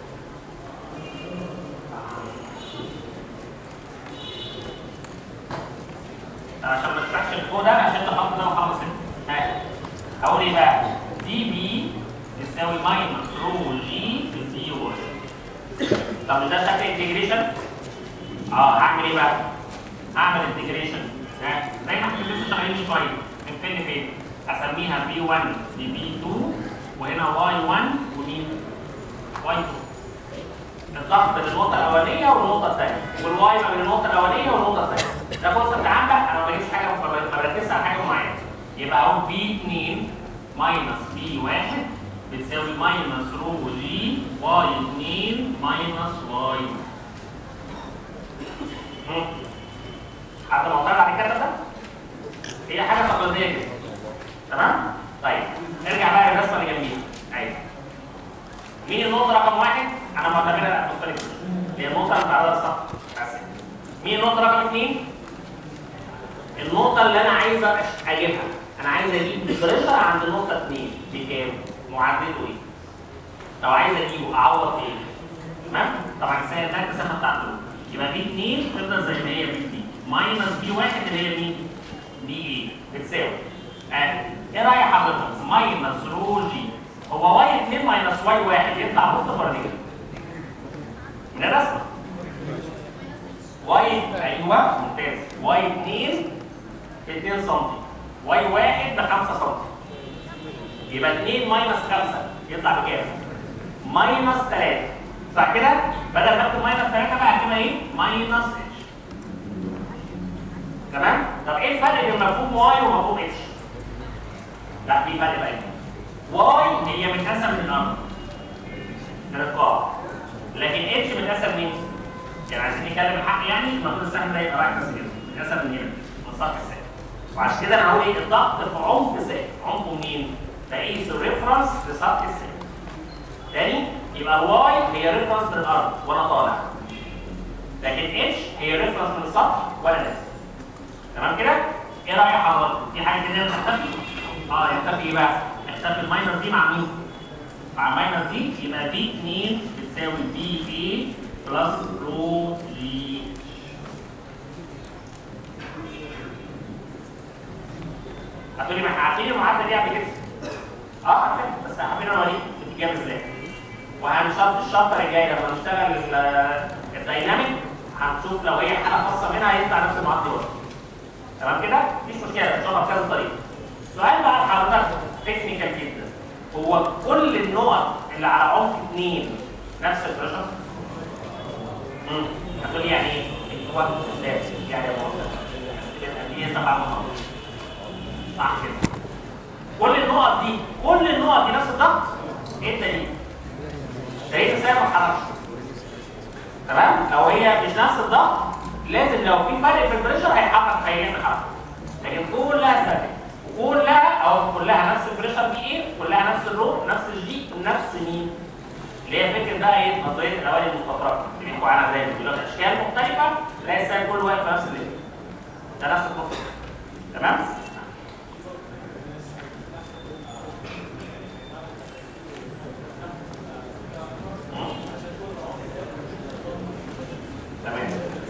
عشان ما تفتحش الفوق ده عشان تحط ده وخلص هنا هقول ايه بقى؟ دي بي بتساوي ماينس رو جي في دي طب مش ده شكل انتجريشن اه هعمل ايه بقى هعمل انتجريشن ها زي ما احنا لسه شغالين من شويه من فين لفين اسميها بي 1 لبي 2 وهنا واي 1 ومين واي 2 الضغط بين النقطه الاولانيه والنقطه الثانيه والواي ما بين النقطه الاولانيه والنقطه الثانيه ده كونسبت عندك انا ما بجيبش حاجه ما بركزش على حاجه معينه يبقى اهو بي 2 ماينس بي 1 بتساوي ماينس رو جي واي 2 ماينس واي حد معترض على الكلام ده؟ هي حاجه تقليديه كده تمام؟ طيب نرجع بقى للرسمه اللي جنبيها ايوه مين النقطه رقم واحد؟ انا معتبرها الاتموسفيريك هي النقطه اللي بتعرضها الصح بس مين النقطه رقم اثنين؟ النقطه اللي انا عايز اجيبها انا عايز اجيب البريشر عند النقطه 2 بكام؟ معدله ايه؟ لو عايز اجيبه اعوض ايه؟ تمام؟ طبعا السنه ده السنه بتاعته يبقى بي 2 تفضل زي ما هي بي 2 ماينس بي 1 اللي هي مين؟ بي ايه؟ بتساوي اه ايه راي حضرتك؟ ماينس رو جي هو واي 2 ماينس واي 1 يطلع بوزيتيف ولا نيجاتيف؟ من الرسمه واي ايوه ممتاز واي 2 2 سم واي 1 ب 5 سم يبقى 2 ماينس 5 يطلع بكام؟ ماينس 3 صح كده؟ بدل ما اكتب ماينس 3 بقى هكتبها ايه؟ ماينس اتش تمام؟ طب ايه الفرق بين مفهوم واي ومفهوم اتش؟ لا في فرق بقى واي هي متقسم من الارض من القاع لكن اتش متقسم منين؟ يعني عايزين نتكلم الحق يعني المفروض السهم ده يبقى رايح بس كده متقسم من هنا من سطح السهم وعشان كده انا هقول ايه الضغط في عمق سهم عمقه منين؟ بقيس الريفرنس لسطح السهم تاني يبقى واي هي ريفرنس من الارض وانا طالع لكن اتش هي ريفرنس من السطح وانا نازل تمام كده؟ ايه رايك حضرتك؟ في حاجه كده تختفي؟ اه يختفي ايه بقى؟ يختفي الماينس دي مع مين؟ مع الماينس دي يبقى بي 2 بتساوي بي اي بلس رو جي هتقولي ما احنا عارفين المعادله دي قبل كده اه عارفين بس حابين اوريك بتتجاب ازاي وهنشرط الشابتر الجاي لما نشتغل الدايناميك هنشوف لو هي حاله خاصه منها هيطلع نفس المعادله برضه تمام كده؟ مفيش مشكله نشرحها بكذا طريقه السؤال بقى لحضرتك تكنيكال جدا هو كل النقط اللي على عمق اثنين نفس البريشر؟ امم هتقول يعني ايه؟ هو ازاي؟ يعني يا مؤسسه دي سبع نقط صح كده كل النقط دي كل النقط دي نفس الضغط ايه الدليل؟ دليل ازاي ما اتحركش تمام؟ لو هي مش نفس الضغط لازم لو في فرق في البريشر هيتحرك هيعمل حركه لكن كلها ثابته كلها او كلها نفس البريشر بي ايه كلها نفس الرو نفس الجي نفس مين اللي هي فكره بقى ايه نظريه الاواني المستطرقه اللي بيحكوا عنها دايما بيقول لك اشكال مختلفه تلاقي السائل كله واقف في نفس الليفل ده نفس القصه تمام تمام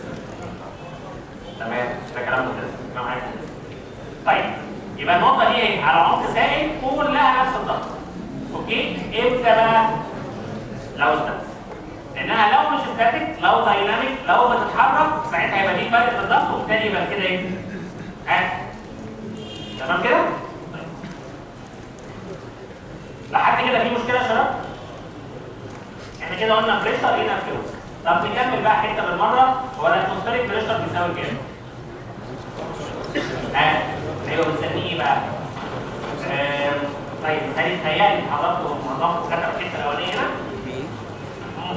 تمام ده كلام ممتاز كلام عارف طيب يبقى النقطة دي ايه؟ على عمق سائل كلها نفس الضغط. اوكي؟ امتى بقى؟ لو استاتيك. لانها لو مش استاتيك لو دايناميك لو بتتحرك ساعتها هيبقى في فرق في الضغط وبالتالي يبقى كده ايه؟ ها؟ تمام كده؟ طيب. لحد كده في مشكلة يا شباب؟ احنا كده قلنا بريشر هنا فلوس. طب نكمل بقى حتة بالمرة هو الاتموسفيريك بريشر بيساوي كام؟ ها؟ ايوه بنسميه ايه بقى؟ آه طيب هل تهيألي حضرته معظمكم كتب الحته الاولانيه هنا؟ مم.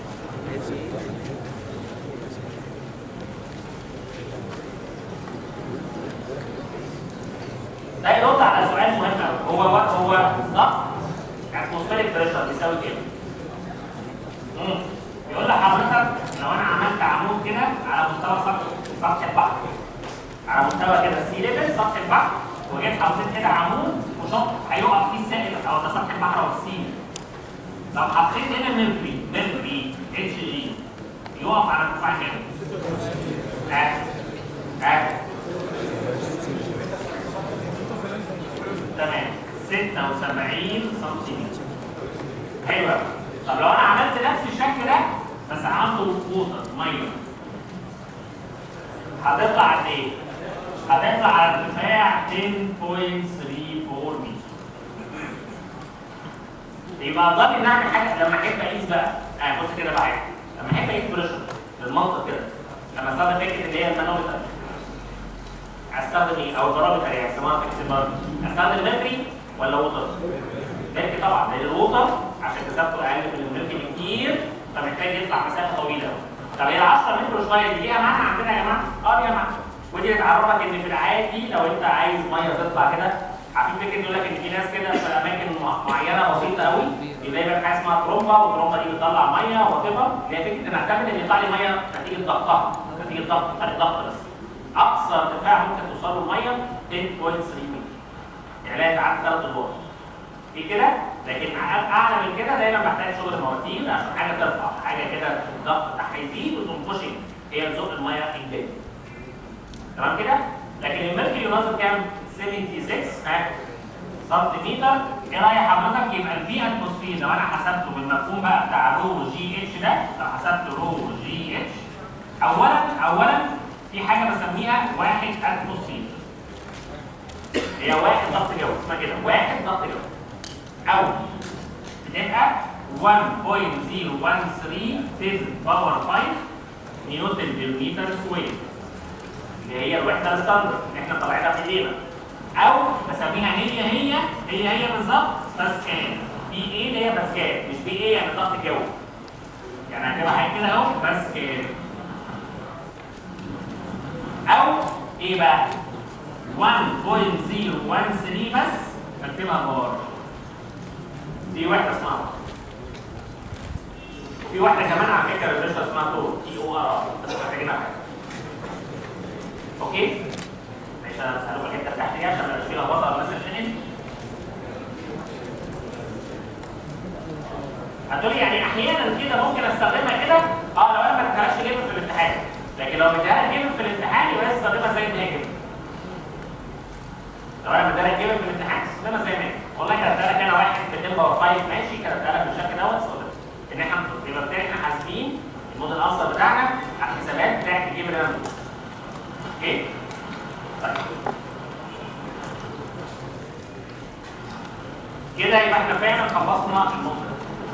ده يرد على سؤال مهم قوي هو هو ضغط اتموسفيريك بريشر بيساوي كام؟ مم. يقول لحضرتك لو انا عملت عمود كده على مستوى سطح سطح البحر على مستوى كده السي ليفل سطح البحر وجيت حطيت كده عمود وشط هيقف فيه السائل او ده سطح البحر او السي لو حطيت هنا ميركوري ميركوري اتش جي يقف على ارتفاع كام؟ اه اه تمام 76 سنتيمتر حلو قوي طب لو انا عملت نفس الشكل ده بس عنده ووتر ميه هتطلع قد ايه؟ هتطلع على ارتفاع 10.34 متر يبقى ضل نعمل حاجه لما احب اقيس بقى اه بص كده بقى لما احب اقيس بريشر بالمنطق كده لما استخدم فكره اللي هي المانومتر استخدم ايه او البارامتر يعني اسمها فيكس بارامتر استخدم متري ولا ووتر؟ متري طبعا لان الووتر عشان كثافته اقل من المتري بكتير فمحتاج يطلع مسافه طويله قوي طب هي ال 10 متر شويه دي ليها معنى عندنا يا جماعه؟ اه ليها معنى ودي بتعرفك ان في العادي لو انت عايز ميه تطلع كده عارفين فكره يقول لك ان في ناس كده في اماكن معينه بسيطه قوي يبقى يبقى حاجه اسمها ترومبا والترومبا دي بتطلع ميه وات ايفر اللي هي فكره ان اعتمد ان يطلع لي ميه نتيجه ضغطها نتيجه ضغط فرق ضغط بس اقصى ارتفاع ممكن توصل له الميه 10.3 متر يعني لا يتعدى ثلاث ادوار في كده لكن اعلى من كده دايما بحتاج شغل مواتير عشان حاجه ترفع حاجه كده الضغط بتاعها يزيد وتقوم بوشنج هي تزق الميه انجاز تمام كده لكن الميركوري ينظم كام 76 ها سنتيمتر ايه راي حضرتك يبقى البي اتموسفير لو انا حسبته بالمفهوم بقى بتاع رو جي اتش ده لو حسبت رو جي اتش اولا اولا في حاجه بسميها واحد اتموسفير هي واحد ضغط جو اسمها كده واحد ضغط جو او بتبقى 1.013 في باور 5 نيوتن بالمتر سكوير اللي هي الوحده الستاندرد اللي احنا طالعينها في ايدينا او بسميها هي هي هي هي بالظبط باسكال بي اي اللي هي باسكال مش بي اي يعني ضغط جو يعني هتبقى حاجه كده اهو باسكال او ايه بقى 1.013 بس بكتبها بار دي واحده اسمها بار في واحده كمان على فكره الريشه اسمها تور تي او ار بس محتاجينها حاجه اوكي ماشي انا بسالك الحته بتاعتي دي عشان ما يبقاش فيها لخبطه او مثلا فين هتقولي يعني احيانا كده ممكن استخدمها كده اه لو انا ما اديتهاش جيم في الامتحان لكن لو اديتها جيم في الامتحان يبقى استخدمها زي ما هي كده لو انا بديها جيم في الامتحان استخدمها زي ما هي والله كتبتها لك انا واحد في 2 باور 5 ماشي كتبتها لك بالشكل دوت ان احنا يبقى احنا حاسبين الموديل الاصل بتاعنا على الحسابات بتاعت الجيم اللي انا اوكي طيب كده يبقى احنا فعلا خلصنا النقطه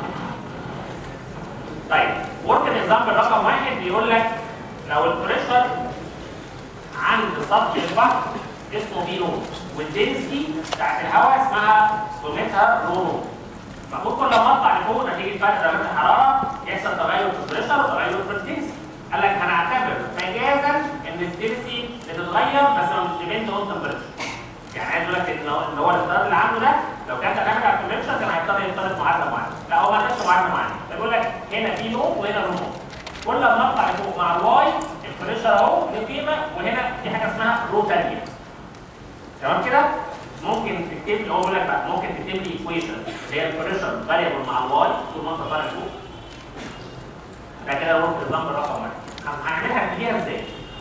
طيب ورك الاكزامبل رقم واحد بيقول لك لو البريشر عند سطح البحر اسمه بي نوت والدنسيتي بتاعت الهواء اسمها قيمتها رو نوت المفروض كل ما اطلع لفوق نتيجه فرق درجات الحراره يحصل تغير في البريشر وتغير في الدنسيتي قال لك هنعتبر مجازا ان الدنسيتي بتتغير بس مش ديبند اون تمبريتشر يعني عايز اقول لك ان هو ان هو الافتراض اللي عنده ده لو كان تعتمد على التمبريتشر كان هيضطر يفترض معادله معينه لا هو ما قالش معادله معينه بيقول لك هنا في نوم وهنا رو نوم كل ما اطلع لفوق مع الواي البريشر اهو له قيمه وهنا في حاجه اسمها رو ثانيه تمام كده ممكن تكتب لي هو بيقول لك بقى ممكن تكتب لي ايكويشن اللي هي البريشر فاريبل مع الواي طول ما انت طالع فوق ده كده روح نظام رقم واحد هنعملها هتجيها ازاي؟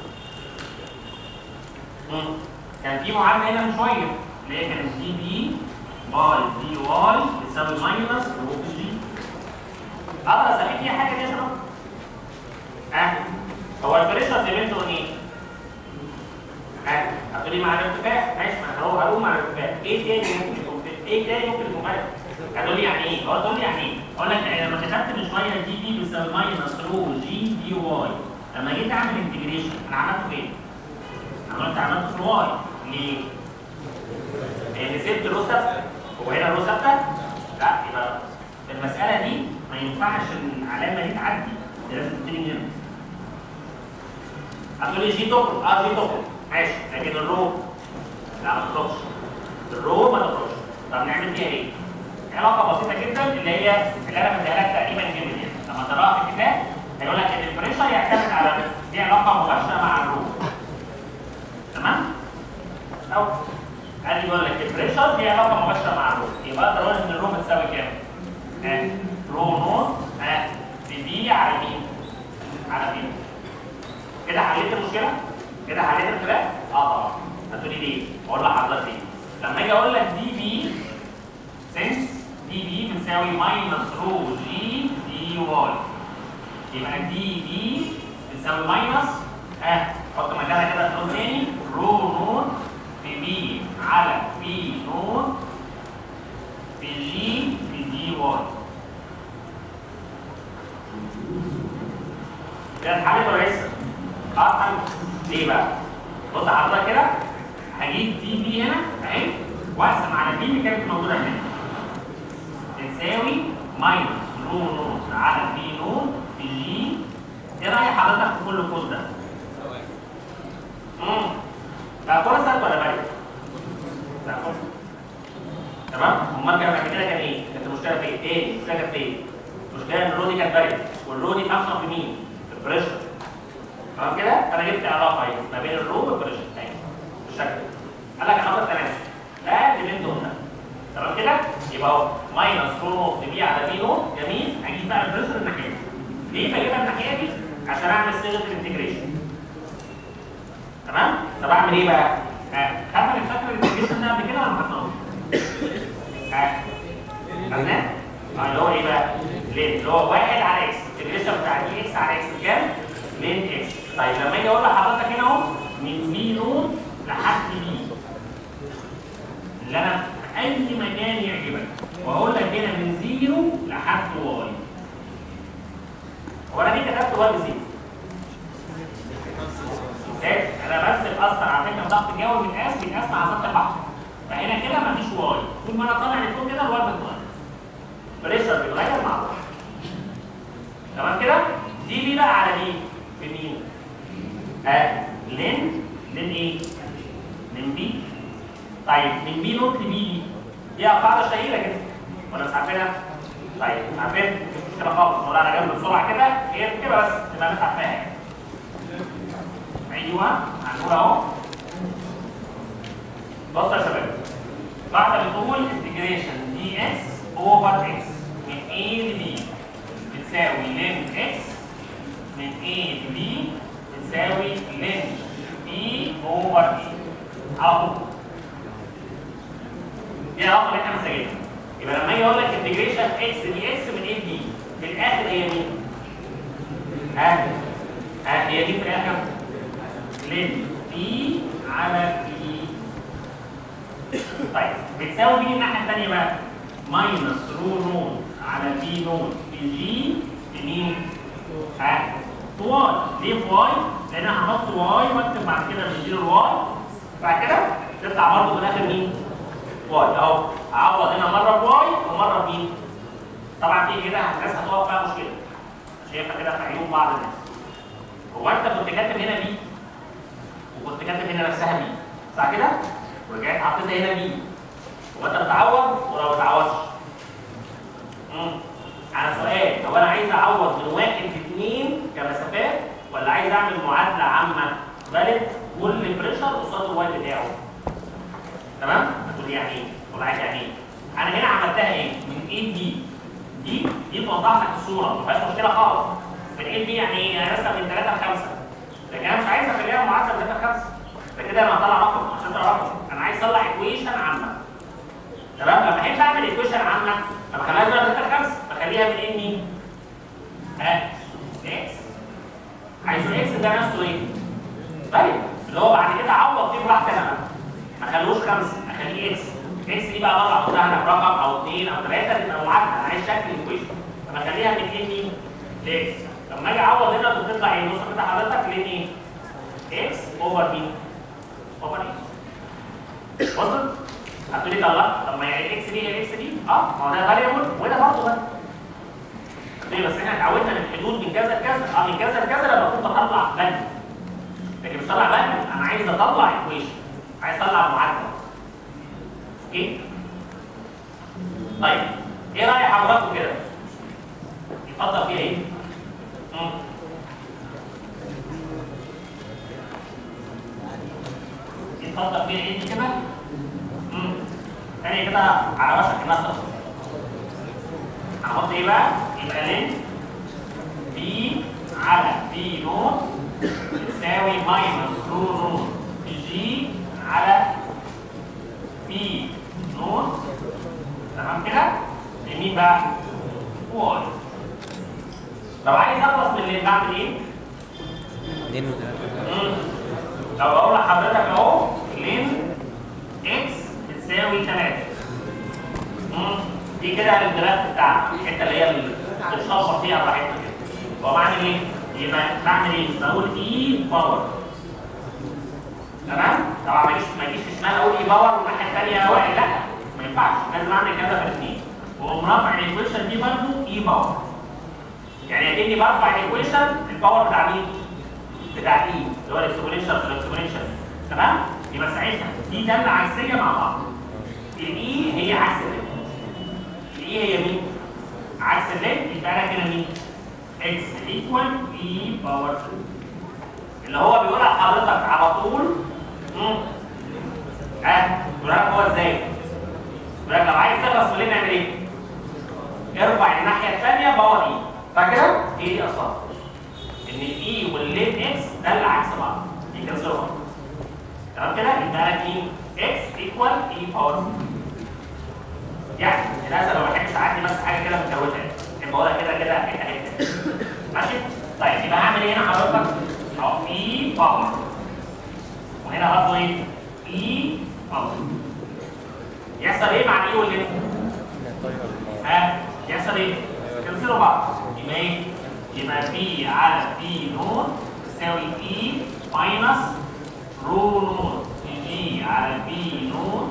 كان في معادله هنا من شويه اللي هي كانت دي بي باي دي واي بتساوي ماينس روت جي اقدر استفيد فيها حاجه دي يا شباب؟ ها؟ هو البريشر ديبند ايه؟ ها؟ هتقولي مع الارتفاع ماشي ما هو هقول مع الارتفاع ايه تاني ممكن يكون ايه تاني ممكن يكون غلط؟ هتقول لي يعني ايه؟ هو تقول لي يعني ايه؟ اقول لك لما كتبت من شويه دي بي بيساوي ماينس رو جي دي واي لما جيت اعمل انتجريشن انا عملته فين؟ عملت عملته في الواي ليه؟ لان سبت رو ثابته هو هنا رو ثابته؟ لا يبقى المساله دي ما ينفعش العلامه دي تعدي دي لازم تبتدي من هنا هتقول لي جي تخرج اه جي تخرج ماشي لكن الرو لا ما تخرجش الرو ما تخرجش طب نعمل فيها ايه؟ علاقه بسيطه جدا اللي هي اللي انا بديها لك تقريبا جدا يعني لما تقراها في الكتاب هيقول لك ان البريشر يعتمد على دي علاقه مباشره مع الرو تمام؟ او قال لي بيقول لك البريشر دي علاقه مباشره مع الرو يبقى اقدر اقول ان الرو بتساوي كام؟ ها رو نوت ها في دي على مين؟ على مين؟ كده حليت المشكله؟ كده حليت الخلاف؟ اه طبعا هتقولي ليه؟ اقول لحضرتك ليه؟ لما اجي اقول لك دي بي سنس دي بي بتساوي ماينس رو جي دي واي يبقى دي بي بتساوي ماينس ها حط مكانها كده نون تاني رو نون في بي على بي نون في جي في دي واي كده اتحلت ولا لسه؟ اه اتحلت ليه بقى؟ بص حضرتك كده هجيب دي بي هنا اهي واقسم على دي اللي كانت موجوده هنا تساوي ماينس رو نوت على بي نوت في جي ايه راي حضرتك في كل الكود ده؟ امم بقى كويس ولا بارد؟ لا كويس تمام؟ امال كان بعد كده كان ايه؟ كانت المشكله في ايه؟ تاني المشكله كانت في ايه؟ المشكله ان الرو دي كانت بارد والرو دي فانكشن في مين؟ في البريشر تمام كده؟ فانا جبت علاقه اهي ما بين الرو والبريشر اهي بالشكل ده قال لك هناخد تناسب لا اللي بين دول تمام كده؟ يبقى اهو ماينس رو نوت بي على بي نوت جميل هجيب بقى البريشر الناحيه دي ليه بجيبها الناحيه دي؟ عشان اعمل صيغه الانتجريشن تمام؟ طب اعمل ايه بقى؟ ها خدنا الفاكتور الانتجريشن ده قبل كده ولا ما خدناهوش؟ ها خدناه؟ اه اللي هو ايه بقى؟ لين اللي هو واحد على اكس الانتجريشن بتاع دي اكس على اكس بكام؟ لين اكس طيب لما اجي اقول لحضرتك هنا اهو من بي نوت لحد بي اللي انا في اي مكان يعجبك واقول لك هنا من زيرو لحد واي هو انا ليه كتبت واي بزيرو؟ إيه؟ انا بس الاثر على فكره ضغط الجوي بيتقاس بيتقاس مع ضغط البحر فهنا كده مفيش واي طول ما انا طالع لفوق كده الواي بيتغير بريشر بيتغير مع الضغط تمام كده؟ دي بي بقى على دي بمين؟ اه لين لين ايه؟ لين بي طيب من بي نوت لبي دي دي قاعده شهيره كده ولا مش عارفينها؟ طيب عارفين؟ مش مشكله خالص نقول على جنب بسرعه كده هي كده بس تبقى انت عارفاها ايوه هنقول اهو بص يا شباب قاعده بتقول انتجريشن دي اس اوفر اكس من A ل B بتساوي لين اكس من A ل B بتساوي لين B اوفر E على طول دي العلاقه اللي احنا محتاجينها يبقى لما اجي اقول لك انتجريشن اكس دي اس من A ل B في الاخر هي مين؟ ها ها هي دي في الاخر لين بي على بي طيب بتساوي مين الناحيه الثانيه بقى؟ ماينس رو نوت على بي نوت في جي في مين؟ ها في واي ليه في واي؟ لان انا هحط واي واكتب بعد كده من زيرو لواي بعد كده تطلع برضه في الاخر مين؟ واي اهو اعوض هنا مره بواي ومره بمين؟ طبعا دي كده الناس هتقف فيها مشكله شايفها كده في عيون بعض الناس هو انت كنت كاتب هنا بي وكنت كاتب هنا نفسها بي صح كده؟ ورجعت حطيتها هنا بي وانت بتعوض ولا ما بتعوضش؟ امم على سؤال هو انا عايز اعوض من واحد لاثنين كمسافات ولا عايز اعمل معادله عامه بلد كل بريشر قصاد الواي بتاعه تمام؟ هتقول يعني ايه؟ تقول عايز يعني ايه؟ انا هنا عملتها ايه؟ من ايه دي دي دي توضح لك الصوره ما فيهاش مشكله خالص من ايه دي يعني ايه؟ يعني مثلا من 3 ل 5 لكن انا مش عايز اخليها معادله من 3 ل 5 ده كده انا هطلع رقم عشان اطلع رقم انا عايز اطلع ايكويشن عامه تمام لما احب اعمل ايكويشن عامه ما بخليهاش من 3 ل 5 بخليها من ايه مين؟ ها اكس عايز الاكس ده نفسه ايه؟ طيب اللي هو بعد كده اعوض فيه براحتي انا بقى ما اخلوش 5 اخليه اكس اكس دي بقى مره احطها هنا برقم او اثنين او ثلاثه تبقى معادله انا عايز شكل ايكويشن فبخليها من ايه مين؟ لاكس لما اجي اعوض هنا بتطلع ايه؟ بص كده حضرتك لين ايه؟ اكس اوفر مين؟ اوفر ايه؟ وصل؟ هتقولي طب لا طب ما يعني الاكس دي هي الاكس دي؟ اه ما هو ده فاريبل وده برضه ده ليه بس احنا اتعودنا ان الحدود من كذا لكذا اه من كذا لكذا لما كنت بطلع بند لكن مش طلع بند انا عايز اطلع ايكويشن عايز اطلع معادله اوكي؟ طيب ايه راي حضراتكم كده؟ يفضل فيها ايه؟ مم. يتفضل فيها ايه دي كده؟ امم تاني كده على وشك انها تخلص هنحط ايه بقى؟ يبقى لين بي على بي نوت بتساوي ماينس رو نوت في جي على بي نوت تمام كده؟ لمين بقى؟ واي لو عايز اخلص من اللي بعمل ايه؟ اتنين وتلاتة مم. لو بقول لحضرتك اهو لين اكس بتساوي 3 دي كده الجراف بتاعنا الحته اللي هي اللي بتشخص فيها براحتنا كده هو بعمل ايه؟ يبقى بعمل ايه؟ بقول اي باور تمام؟ طبعا ما يجيش ما يجيش في شمال اقول اي باور والناحيه الثانيه واحد لا ما ينفعش لازم اعمل كذا في الاثنين واقوم رافع الايكويشن دي برضه اي باور يعني اكني برفع الايكويشن الباور بتاع مين؟ بتاع اي اللي هو الاكسبوننشال الاكسبوننشال تمام؟ يبقى ساعتها دي داله عكسيه مع بعض الاي هي عكس الليل الاي هي مين؟ عكس الليل يبقى انا كده مين؟ اكس ايكوال اي باور 2 اللي هو بيقول لحضرتك على طول امم ها بيقول لك هو ازاي؟ بيقول لك لو عايز تخلص من الليل نعمل ايه؟ ارفع الناحيه الثانيه باور اي فاكر؟ هي دي اصلا ان الاي واللين اكس ده اللي عكس بعض يكنسلوا بعض تمام كده يبقى لك ايه اكس ايكوال اي باور يعني للاسف ما بحبش اعدي بس حاجه كده متكوته يبقى اقولها كده كده حته حته ماشي طيب يبقى هعمل ايه هنا حضرتك اهو اي باور وهنا برضه ايه اي باور يحصل ايه مع الاي واللين ها يحصل ايه يكنسلوا بعض يبقى ايه يبقى بي على بي نور تساوي اي ماينس رو نور جي على بي نور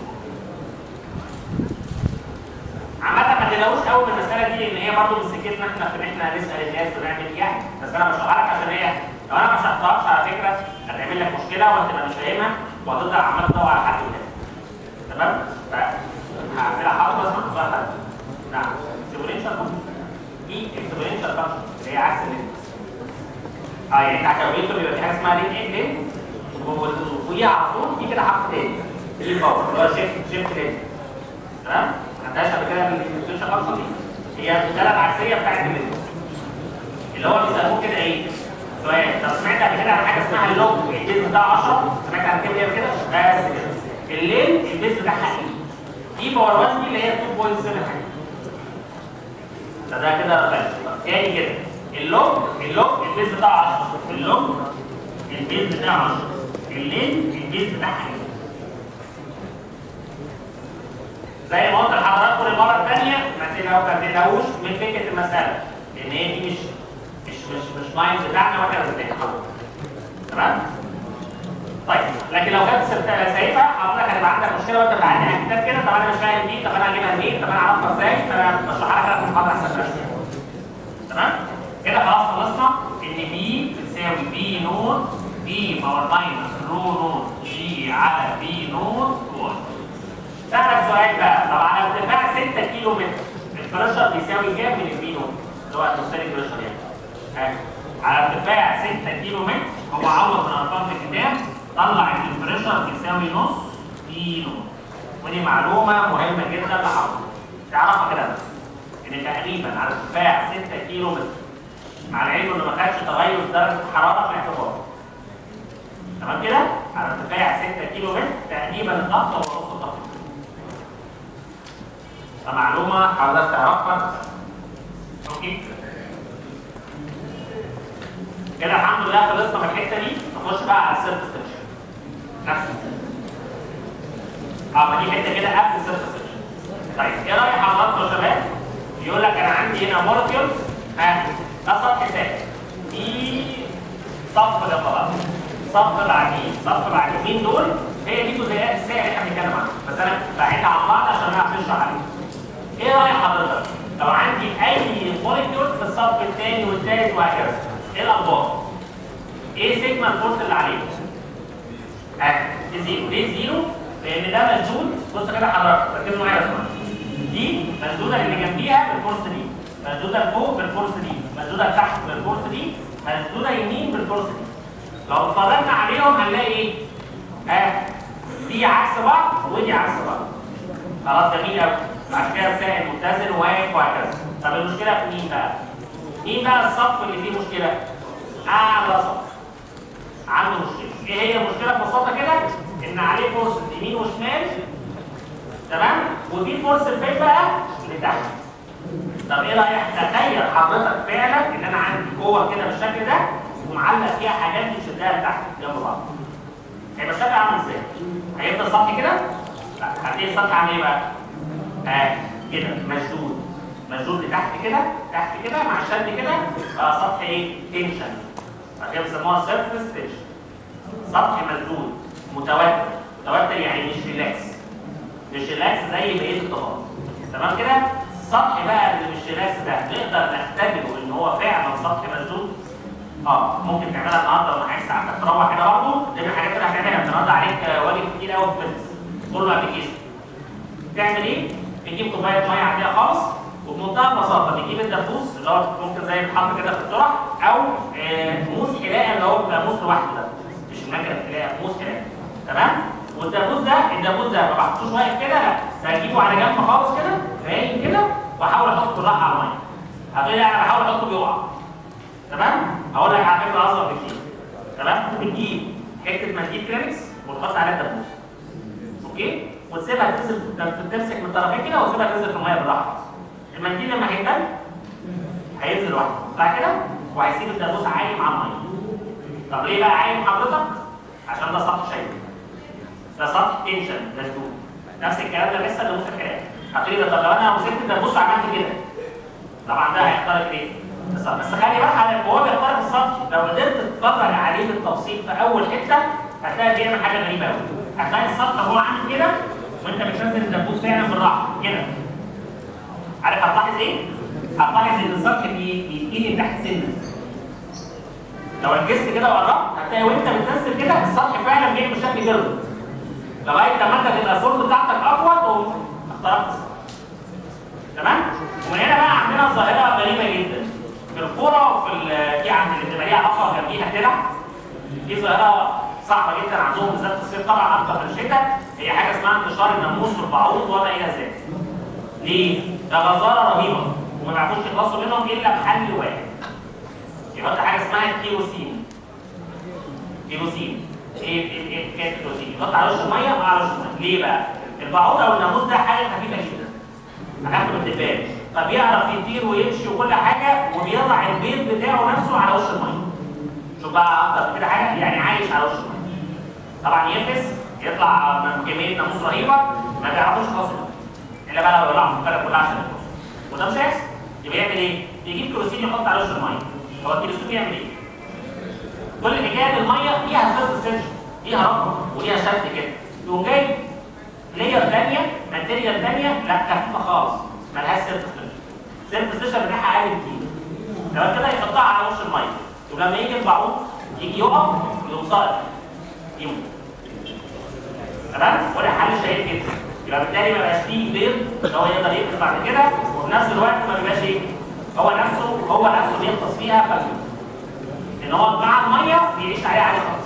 عامة ما تقلقوش قوي من المسألة دي لأن هي برضه من سكتنا احنا في إن احنا نسأل الناس ونعمل إيه يعني بس أنا بشرحها لك عشان هي لو أنا ما شرحتهاش على فكرة هتعمل لك مشكلة وهتبقى مش فاهمها وهتفضل عمال تدور على حد منها تمام؟ ف هعملها حاضر بس ما تبقى حد نعم اكسبرينشال فانكشن دي اكسبرينشال فانكشن اللي هي عكس اللينس اه يعني انت كالكوليتور بيبقى في حاجه اسمها لين ايه لين وفوقيها على طول في كده حرف تاني لين باور اللي هو شيفت شيفت لين تمام؟ ما عندهاش قبل كده الاكسبرينشال فانكشن دي هي الداله العكسيه بتاعت اللين اللي هو بيسموه كده ايه؟ سؤال طب سمعت قبل كده عن حاجه اسمها اللوج البيز بتاعه 10 سمعت عن كده كده بس كده اللين البيز بتاعها ايه؟ اي باور 1 دي اللي هي 2.7 حاجه فده كده رقم تاني كده اللوج اللوج البيز بتاعه 10 اللوج البيز بتاعه 10 اللين البيز بتاعها ايه؟ زي ما قلت لحضراتكم المره الثانيه ما تقلقوا- ما تقلقوش من فكره المساله لان هي دي مش مش مش مش مايند بتاعنا واحنا بنتكلم تمام؟ طيب لكن لو كانت سبت- سايبها حضرتك هتبقى عندك مشكله وانت بتعدي على الكتاب كده طب انا مش فاهم دي طب انا هجيبها منين طب انا اعرفها ازاي طب انا بشرحها لك انا في المحاضره احسن شويه تمام كده خلاص خلصنا ان بي بتساوي بي نور بي باور ماينس رو نور جي على بي نور 1 سألك سؤال بقى طب على ارتفاع 6 كيلو متر البريشر بيساوي كام من البي نور اللي هو اتموسفيريك بريشر يعني ها. على ارتفاع 6 كيلو متر هو عوض من ارقام في الكتاب طلع ان البريشر بيساوي نص بي نور ودي معلومه مهمه جدا لحضرتك تعرفها كده بس ان تقريبا على ارتفاع 6 كيلو متر مع العلم انه ما خدش تغير في درجه الحراره في الاعتبار تمام كده على ارتفاع 6 كيلو متر تقريبا الضغط هو نص الضغط فمعلومه حضرتك تعرفها اوكي كده الحمد لله خلصنا من الحته دي نخش بقى على السيرفس سكشن نفس اه ما دي حته كده قبل السيرفس سكشن طيب ايه راي حضراتكم يا شباب يقول لك انا عندي هنا مولكيول ها ده سطح ثابت في صف جنب بعض صف بعدين صف بعدين مين دول هي دي جزيئات السائل اللي احنا بنتكلم عنها بس انا بعيدها عن بعض عشان نعرف نشرح عليها ايه راي حضرتك لو عندي اي مولكيول في الصف الثاني والثالث وهكذا ايه الاخبار ايه سيجما الفورس اللي عليه ها دي زيرو ليه زيرو لان ده مشدود بص كده حضرتك ركزوا معايا يا اسماء دي مشدوده اللي جنبيها بالفورس دي مشدوده لفوق بالفورس دي مشدوده لتحت بالفورس دي مشدوده يمين بالفورس دي لو اتفرجنا عليهم هنلاقي ايه ها دي عكس بعض ودي عكس بعض خلاص جميل قوي عشان كده السائل متزن واقف وهكذا طب المشكله في مين بقى؟ مين بقى الصف اللي فيه مشكله؟ اعلى صف عنده مشكله ايه هي المشكله ببساطه كده؟ ان عليه فورس يمين وشمال تمام؟ وفي فورس الفيل بقى لتحت طب ايه رايك تخيل حضرتك فعلا ان انا عندي كور كده بالشكل ده ومعلق فيها حاجات بتشدها لتحت جنب بعض هيبقى الشكل عامل ازاي؟ هيفضل سطح كده؟ لا هتلاقي السطح عامل ايه بقى؟ اه كده مشدود مشدود لتحت كده تحت كده مع الشد كده بقى سطح ايه؟ تنشن فكده بيسموها سيرفيس تنشن سطح مشدود متوتر متوتر يعني مش ريلاكس مش ريلاكس زي بقيه الطبقات تمام كده؟ السطح بقى اللي مش ريلاكس ده نقدر نختبره ان هو فعلا سطح مشدود اه ممكن تعملها النهارده لما عايز ساعتك تروح كده برضه دي من الحاجات اللي هتعملها النهارده عليك آه، واجب كتير قوي في الفيزيكس كله ابلكيشن تعمل ايه؟ تجيب كوبايه ميه عاديه خالص وبمنتهى البساطه تجيب الدبوس اللي هو ممكن زي الحط كده في الطرح او آه، موس حلاقه اللي هو بيبقى موس لوحده ده مش المكنه الحلاقه موس حلاقه تمام؟ والدبوس ده الدبوس ده ما بحطوش واقف كده لا بجيبه على جنب خالص كده رايق كده واحاول احطه بالراحه على الميه هتقول لي انا بحاول احطه بيقع تمام؟ هقول لك على فكره اصغر بكتير تمام؟ بتجيب حته منديل كلينكس وتحط عليها الدبوس اوكي؟ وتسيبها تنزل تمسك من الطرفين كده وتسيبها تنزل في الميه بالراحه المنديل لما هيتبل هينزل لوحده صح كده؟ وهيسيب الدبوس عايم على الميه طب ليه بقى عايم حضرتك؟ عشان ده سطح شايف ده سطح تنشن مشدود نفس الكلام ده لسه اللي موسى الكلام هتقولي ده طب لو انا مسكت الدبوس وعملت كده طبعا ده هيخترق ايه؟ السطح بس خلي بالك على وهو بيخترق السطح لو قدرت تتفرج عليه بالتفصيل في اول حته هتلاقي بيعمل حاجه غريبه قوي هتلاقي السطح هو عامل كده وانت بتنزل الدبوس فعلا بالراحه كده عارف هتلاحظ ايه؟ هتلاحظ ان السطح بي- بيتقلب تحت سنه لو ركزت كده وقربت هتلاقي وانت بتنزل كده السطح فعلا بيعمل شكل جرد لغايه لما انت تبقى الفرن بتاعتك اقوى تقوم اخترقت السطح تمام؟ ومن هنا بقى عندنا ظاهره غريبه جدا في الكوره وفي ال- في عند اللي بتبقى ليها عقبه جنبيها كده دي ظاهره صعبه جدا عندهم بالذات في الصيف طبعا اكتر في الشتاء هي حاجه اسمها انتشار الناموس والبعوض وما الى ذلك. ليه؟ ده غزاره رهيبه وما بيعرفوش يخلصوا منهم الا بحل واحد. يحط حاجه اسمها كيروسين. كيروسين. ايه ايه ايه حكايه الكيروسين؟ يحط على وش الميه وعلى وش الميه. ليه بقى؟ البعوض او الناموس ده حاجه خفيفه جدا. حاجات ما بتدباش. فبيعرف يطير ويمشي وكل حاجه وبيضع البيض بتاعه نفسه على وش الميه. شوف بقى اكتر من كده حاجه يعني عايش على وش الميه. طبعا ينفس يطلع من كميه ناموس رهيبه ما بيعرفوش يخلصوا الا بقى لو يطلعوا في البلد كلها عشان يخلصوا وده مش هيحصل يبقى يعمل ايه؟ يجيب كيروسين يحط على وش الميه هو الكيروسين بيعمل ايه؟ كل حكايه الميه ليها سيرفس تنشن ليها رقم وليها شكل كده يقوم جايب لير ثانيه ماتيريال ثانيه لا خفيفه خالص مالهاش سيرفس تنشن سيرفس تنشن بتاعها عالي كتير لما كده يحطها على وش الميه ولما يجي البعوض يجي يقف يقوم ساقط يموت تمام وده حل شهير جدا يبقى بالتالي ما بقاش فيه بيض اللي هو يقدر يقفز بعد كده وفي نفس الوقت ما بيبقاش ايه هو نفسه هو نفسه بيغطس فيها فبيموت ان هو مع الميه بيعيش عليها عادي خالص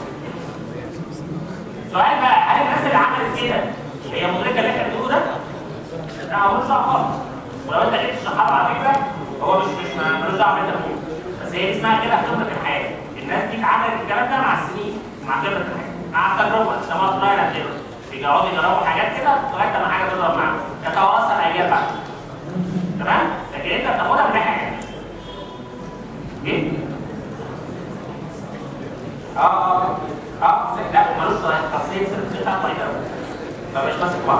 سؤال بقى هل الناس اللي عملت كده هي مدركه اللي احنا بنقوله ده؟ لا هو ملوش دعوه خالص ولو انت جيت تشرحها له على فكره هو مش مش ما- ملوش دعوه باللي انت بتقوله بس هي دي اسمها كده خبره الحياه الناس دي اتعملت الكلام ده مع السنين مع خبره الحياه مع التجربه سماها ترايل اند ايرور بيقعدوا يجربوا حاجات كده لغايه لما حاجه تضرب معاهم تتوارثها الاجيال بعد تمام لكن انت بتاخدها من ناحيه علميه ايه؟ اه اه اه لا ملوش تصريف سيرفيس بتاع طريقه قوي فمش ماسك بعض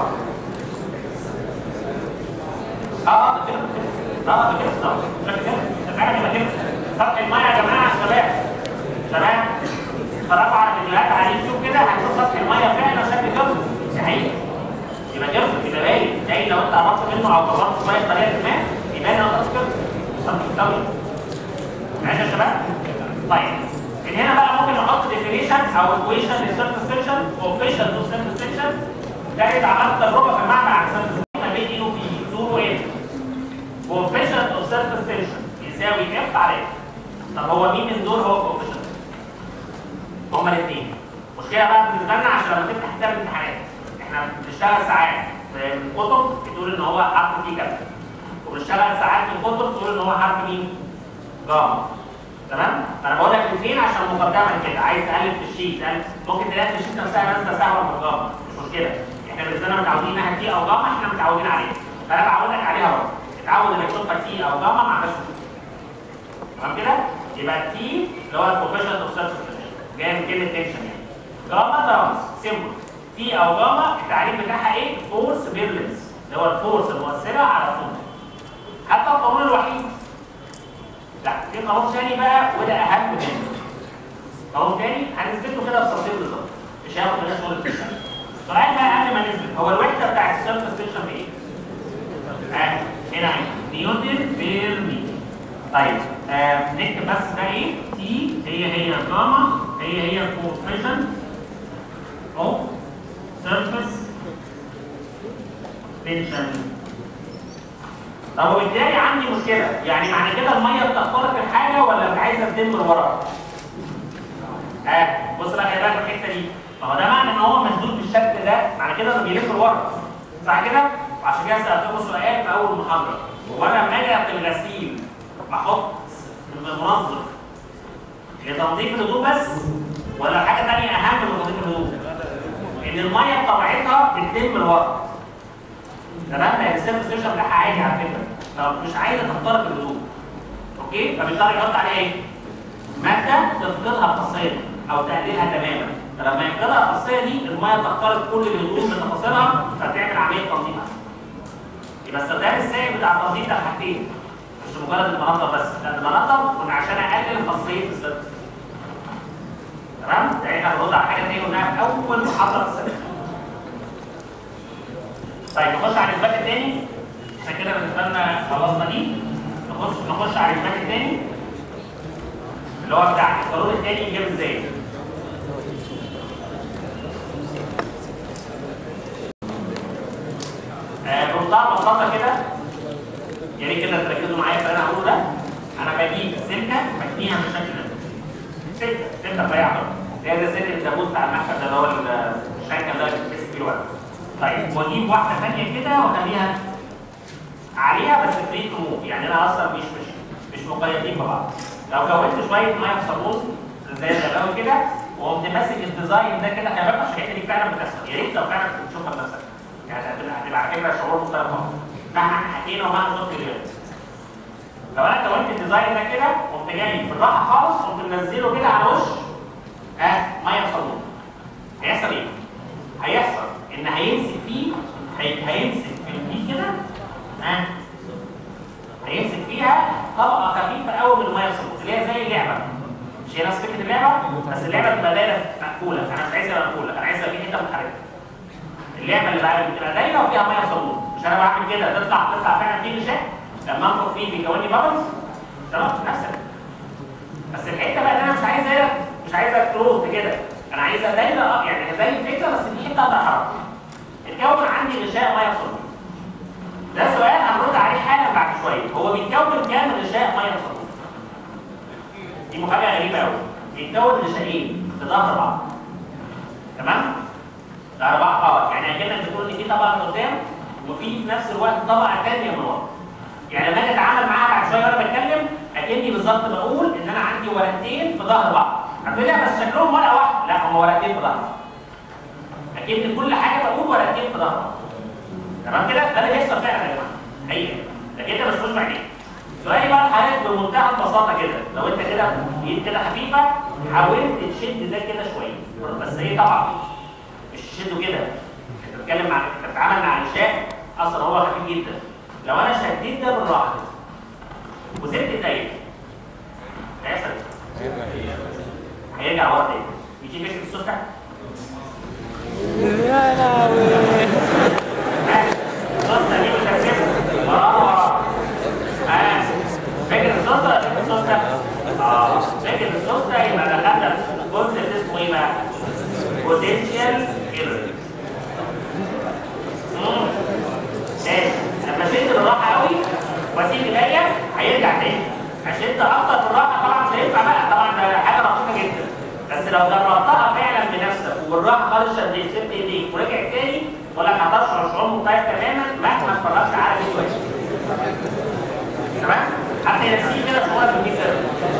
اه اه ده كده اه اه ده كده طبعا شايف كده ده فعلا يبقى كده سطح الميه يا جماعه يا شباب شباب اتفرجوا على فيديوهات على اليوتيوب كده هتشوف سطح الميه فعلا شكل جبل دي حقيقه يبقى جبل يبقى باين باين لو انت قربت منه او قربت شويه بطريقه ما يبان ان هو سطح جبل سطح مستوي ماشي يا شباب طيب من هنا بقى ممكن نحط ديفينيشن او ايكويشن للسيرفس سيكشن اوفيشال تو سيرفس سيكشن ده عملت تجربه في المعمل على سيرفس ما بين ايه وبي دور وين coefficient of surface tension يساوي اف على اف طب هو مين من دول هو coefficient؟ هما الاثنين مشكله بقى بالنسبه لنا عشان لما تفتح كتاب الامتحانات احنا بنشتغل ساعات في الكتب بتقول ان هو حرف تي كذا وبنشتغل ساعات في الكتب تقول ان هو حرف مين؟ جاما تمام؟ فانا بقول لك الاثنين عشان مقدمه كده عايز تقلب في الشيت تقلب ممكن تلاقي في الشيت نفسها نازله سهله من جاما مش مشكله احنا بالنسبه لنا متعودين انها تي او جاما احنا متعودين عليها فانا بعودك عليها برضه اتعود انك تشوفها تي او جاما ما عندهاش مشكله تمام كده؟ يبقى تي اللي هو البروفيشنال اوف سيرفيس جاي من كلمه تنشن يعني جاما ده رمز سيمبل تي او جاما التعريف بتاعها ايه؟ فورس بيرلنس اللي هو الفورس المؤثره على الفوتون حتى القانون الوحيد لا في قانون تاني بقى وده اهم منه قانون تاني هنثبته كده بصفين بالظبط مش هياخد مننا شغل في الشمس السؤال بقى قبل ما نثبت هو الوحده بتاعت السيرفس تنشن بايه؟ اه هنا اهي نيوتن بير متر طيب آه نكتب بس ده ايه؟ تي هي هي جاما هي هي الكوفيشن اوف سيرفس تنشن طب وبالتالي عندي مشكله يعني معنى كده الميه بتخترق الحاجه ولا مش عايزه تدم لورا؟ اه بص بقى خلي بالك من الحته دي ما هو ده معنى ان هو مشدود بالشكل ده معنى كده انه بيلف لورا صح كده؟ وعشان كده سالتكم سؤال في اول محاضره هو انا لما اجي في الغسيل بحط المنظف لتنظيف الهدوم بس ولا حاجه ثانيه اهم من تنظيف الهدوم؟ ان الميه بطبيعتها بتلم لورا تمام لان السيرفس ستيشن بتاعها عادي على فكره فمش عايزه تخترق الهدوم اوكي فبيضطر يحط عليها ايه؟ ماده تفقدها الخاصيه او تقللها تماما فلما يفقدها الخاصيه دي الميه تخترق كل الهدوم بتفاصيلها فتعمل عمليه تنظيف يبقى استخدام السائل بتاع التنظيف ده حاجتين مش مجرد المنظف بس لا المنظف كنا عشان اقلل خاصيه السيرفس تمام؟ ده احنا هنرد على حاجه تانيه قلناها في اول محاضره في السنه طيب نخش على الاثبات الثاني احنا كده بالنسبه لنا خلصنا دي نخش نخش على الاثبات الثاني اللي هو بتاع القانون الثاني يجيب ازاي آه، بمنتهى البساطه كده يا ريت كده تركزوا معايا في اللي انا هقوله ده انا بجيب سلكه بكنيها بالشكل ده سلكه سلكه رفيعه زي ده سلك الدبوس بتاع المكتب ده اللي هو الشنكه ده اللي بتمسك فيه الورق طيب واجيب واحده ثانيه كده واخليها عليها بس فري موف يعني انا اصلا مش مش مش مقيدين ببعض لو كونت شويه ميه في صابون زي الغلاوي كده وقمت ماسك الديزاين ده كده خلي بالك عشان الحته دي فعلا بتحصل يا ريت لو فعلا كنت تشوفها بنفسك يعني هتبقى هتبقى على فكره شعور مختلف خالص مهما احنا حكينا ومهما شفت اليوم لو انا كونت الديزاين ده كده قمت جاي في الراحه خالص قمت منزله كده على وش اه ميه وصابون هيحصل ايه؟ هيحصل ان هيمسك فيه هي... هيمسك في الفيه كده ها هيمسك فيها طبقه خفيفه قوي من الميه الصابون اللي هي زي اللعبه مش هي نفس فكره اللعبه بس اللعبه تبقى دايره مقفوله انا مش عايزها مقفوله انا عايزها في حته متحركه اللعبه اللي بعد بتبقى دايره وفيها ميه صابون مش انا بعمل كده تطلع تطلع فعلا فيه غشاء لما انفخ فيه بيكون لي بابلز تمام نفسك بس الحته بقى اللي انا مش عايزها مش عايزها كلوز كده انا عايزها دايره يعني زي الفكره بس في حته اقدر احركها اتكون عندي غشاء ميه صابون ده سؤال هنرد عليه حالا بعد شويه هو بيتكون كام غشاء ميه صابون دي مفاجاه غريبه قوي بيتكون غشاءين في ظهر بعض تمام ظهر بعض اه يعني اكنك بتقول ان في طبقه من قدام وفي في نفس الوقت طبقه ثانيه من ورا يعني لما اجي اتعامل معاها بعد شويه وانا بتكلم اكني بالظبط بقول ان انا عندي ورقتين في ظهر بعض هتقول لي بس شكلهم ورقه واحده لا هم ورقتين في ظهر بعض اكن كل حاجه بقول ورقتين في ظهر بعض تمام كده ده اللي بيحصل فعلا يا جماعه حقيقه لكن انت مش مش عليه سؤالي بقى لحضرتك بمنتهى البساطه كده لو انت كده بايد كده خفيفه حاولت تشد ده كده شويه بس ايه طبعا مش تشده كده انت بتتكلم مع انت بتتعامل مع غشاء اصلا هو خفيف جدا لو انا شديت ده بالراحه وسبت الدايره هيحصل ايه؟ هيرجع ورا تاني يجي فكره السوسته يا لهوي السوسته دي متركبه وراها وراها اه فاكر السوسته ولا فاكر السوسته؟ اه فاكر السوسته يبقى دخلنا في كونسيبت اسمه ايه بقى؟ بوتنشال ايرور تاني لما شد بالراحه قوي واسيب ايديا هيرجع تاني اشد اكتر بالراحه طبعا مش هينفع بقى طبعا ده حاجه دقيقه جدا بس لو جربتها فعلا بنفسك وبالراحه خالص شديت سبت ايديك ورجعت تاني ولا هتشعر شعور مختلف تماما مهما اتفرجت على فيديو تمام؟ حتى نفسي كده شعورك بالجسم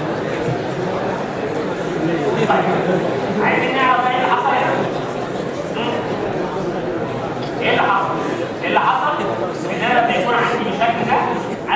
طيب عايزين نعرف ايه اللي حصل هنا؟ مم. ايه اللي حصل؟ اللي حصل ان انا لما يكون عندي بالشكل ده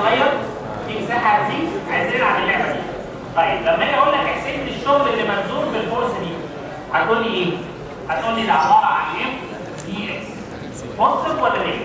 هتتغير في مساحه هتزيد عايزين نلعب اللعبه دي طيب لما اجي اقول لك احسب لي الشغل اللي مبذول بالفورس دي هتقول لي ايه؟ هتقول لي ده عباره عن اف دي اكس بوزيتيف ولا نيجاتيف؟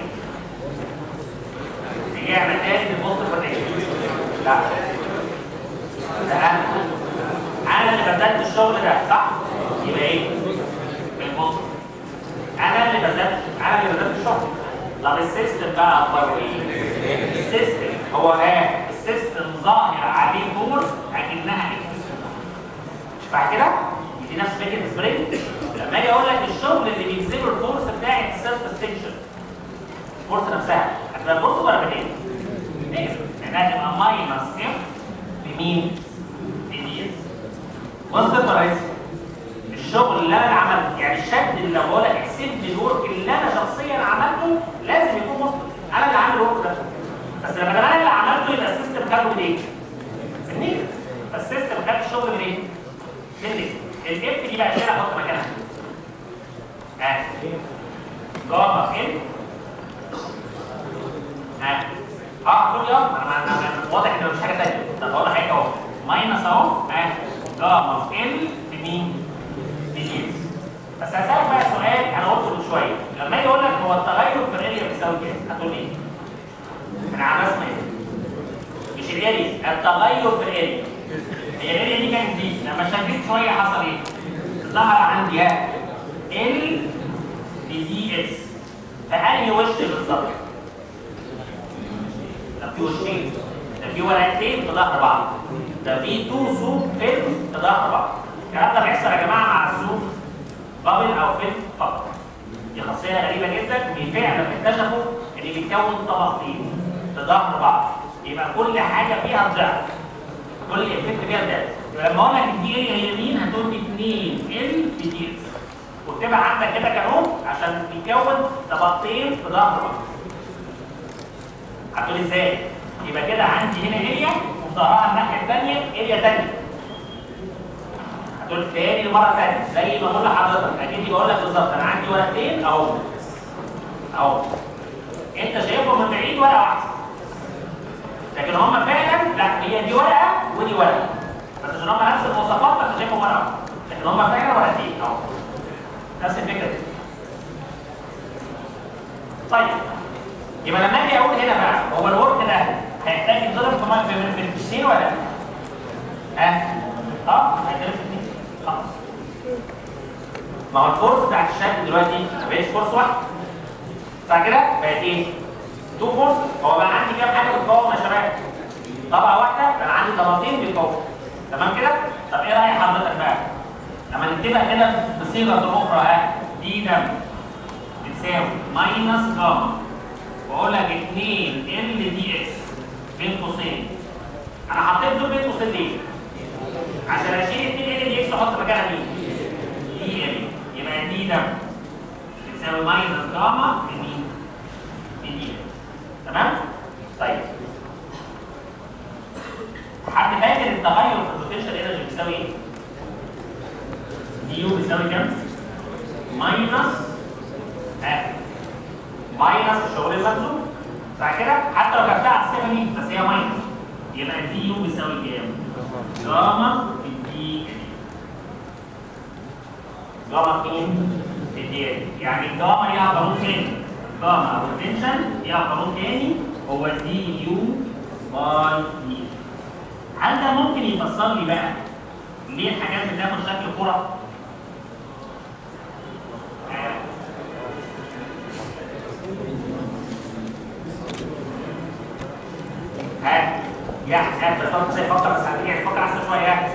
رجعنا تاني للبوزيتيف ولا نيجاتيف؟ لا ده انا انا اللي بدات الشغل ده صح؟ يبقى ايه؟ بالبوزيتيف انا اللي بدات انا اللي بدات الشغل طب السيستم بقى اخباره ايه؟ السيستم هو ايه؟ السيستم ظاهر عليه فورس اكنها اكس بعد كده دي نفس فكره سبرينج لما اجي اقول لك الشغل اللي بيبذله الفورس بتاعت السيلف ستيشن الفورس نفسها هتبقى بص ولا بدين؟ نيجاتيف لانها تبقى ماينس اف بمين؟ بدي اس وصلت ولا لسه؟ الشغل اللي انا عملته يعني الشد اللي لو بقول لك احسب لي الورك اللي انا شخصيا عملته لازم يكون مثبت انا اللي عامل الورك ده بس لما انا اللي عملته يبقى السيستم خده من ايه؟ من نيجاتيف فالسيستم خد الشغل من ايه؟ من نيجاتيف الاف دي بقى اشيلها احط مكانها اه جاما ان اه اه كل يوم انا أنا- أنا واضح ان مفيش حاجه ثانيه طب اقول لك حاجه اهو ماينس اهو اه جاما ان بمين؟ بجيز بس هسألك بقى سؤال انا قلته من شويه لما اجي اقول لك هو التغير في الاريا بيساوي كام؟ هتقول ايه؟ انا عمال اسمع ايه؟ مش الاريا التغير في الاريا هي الاريا دي كانت دي لما شديت شويه حصل ايه؟ ظهر عندي ها ال بدي اس فانهي وش بالظبط؟ ده في وشين ده في ورقتين في ظهر بعض ده في تو سوق فيلم في ظهر بعض الكلام ده بيحصل يا جماعه مع السوق بابل او فيلم فقط دي خاصيه غريبه جدا بالفعل اكتشفوا ان بيتكون طبقتين في ظهر بعض يبقى كل حاجه فيها ضعف كل افكت فيها ضعف يبقى لما اقول لك الدي ال هي مين هتقول لي 2 ال في دي اس وتبقى عندك كده كانون عشان بيكون طبقتين في ظهر بعض هتقول ازاي؟ يبقى كده عندي هنا اريا وفي ظهرها الناحيه الثانيه اريا ثانيه هتقول تاني مره ثانيه زي ما بقول لحضرتك اكيد بقول لك بالظبط انا عندي ورقتين اهو اهو انت شايفهم من بعيد ورقه واحده لكن هم فعلا لا هي دي ورقه ودي ورقه بس عشان هم نفس المواصفات فانت شايفهم ورقه واحده لكن هم فعلا ورقتين اهو نفس الفكره دي طيب يبقى لما اجي اقول هنا بقى هو الورك ده هيحتاج يتضرب في م- في في الاثنين ولا لا؟ ها؟ اه هيتضرب في الاثنين خلاص ما هو الفورس بتاعت الشكل دلوقتي ما بقتش فورس واحد صح كده؟ بقت ايه؟ تو فورس هو بقى عندي كام حاجه بتقاوم يا شباب؟ طبقه واحده بقى عندي طبقتين بيقاوموا تمام كده؟ طب ايه راي حضرتك بقى؟ لما نكتبها كده بصيغه اخرى ها دي دم بتساوي ماينس جاما واقول لك 2 ال دي اكس بين قوسين انا حطيت دول بين قوسين ليه؟ عشان اشيل 2 ال دي اكس واحط مكانها مين؟ دي ال يبقى دي ده بتساوي ماينس جاما لمين؟ لدي ال تمام؟ طيب حد فاكر التغير في البوتنشال انرجي بيساوي ايه؟ دي يو بيساوي كام؟ ماينس اه ماينس الشغل المبذول صح كده؟ حتى لو كتبتها على الصيغه دي بس هي ماينس يبقى دي يو بيساوي كام؟ جاما في دي جاما فين؟ في دي يعني الجاما ليها قانون تاني جاما بوتنشال ليها قانون تاني هو دي يو باي دي هل ده ممكن يفسر لي بقى ليه الحاجات بتاخد شكل كرة؟ آه. ها يا حساب بتفكر زي فكر بس هتيجي تفكر احسن شويه ها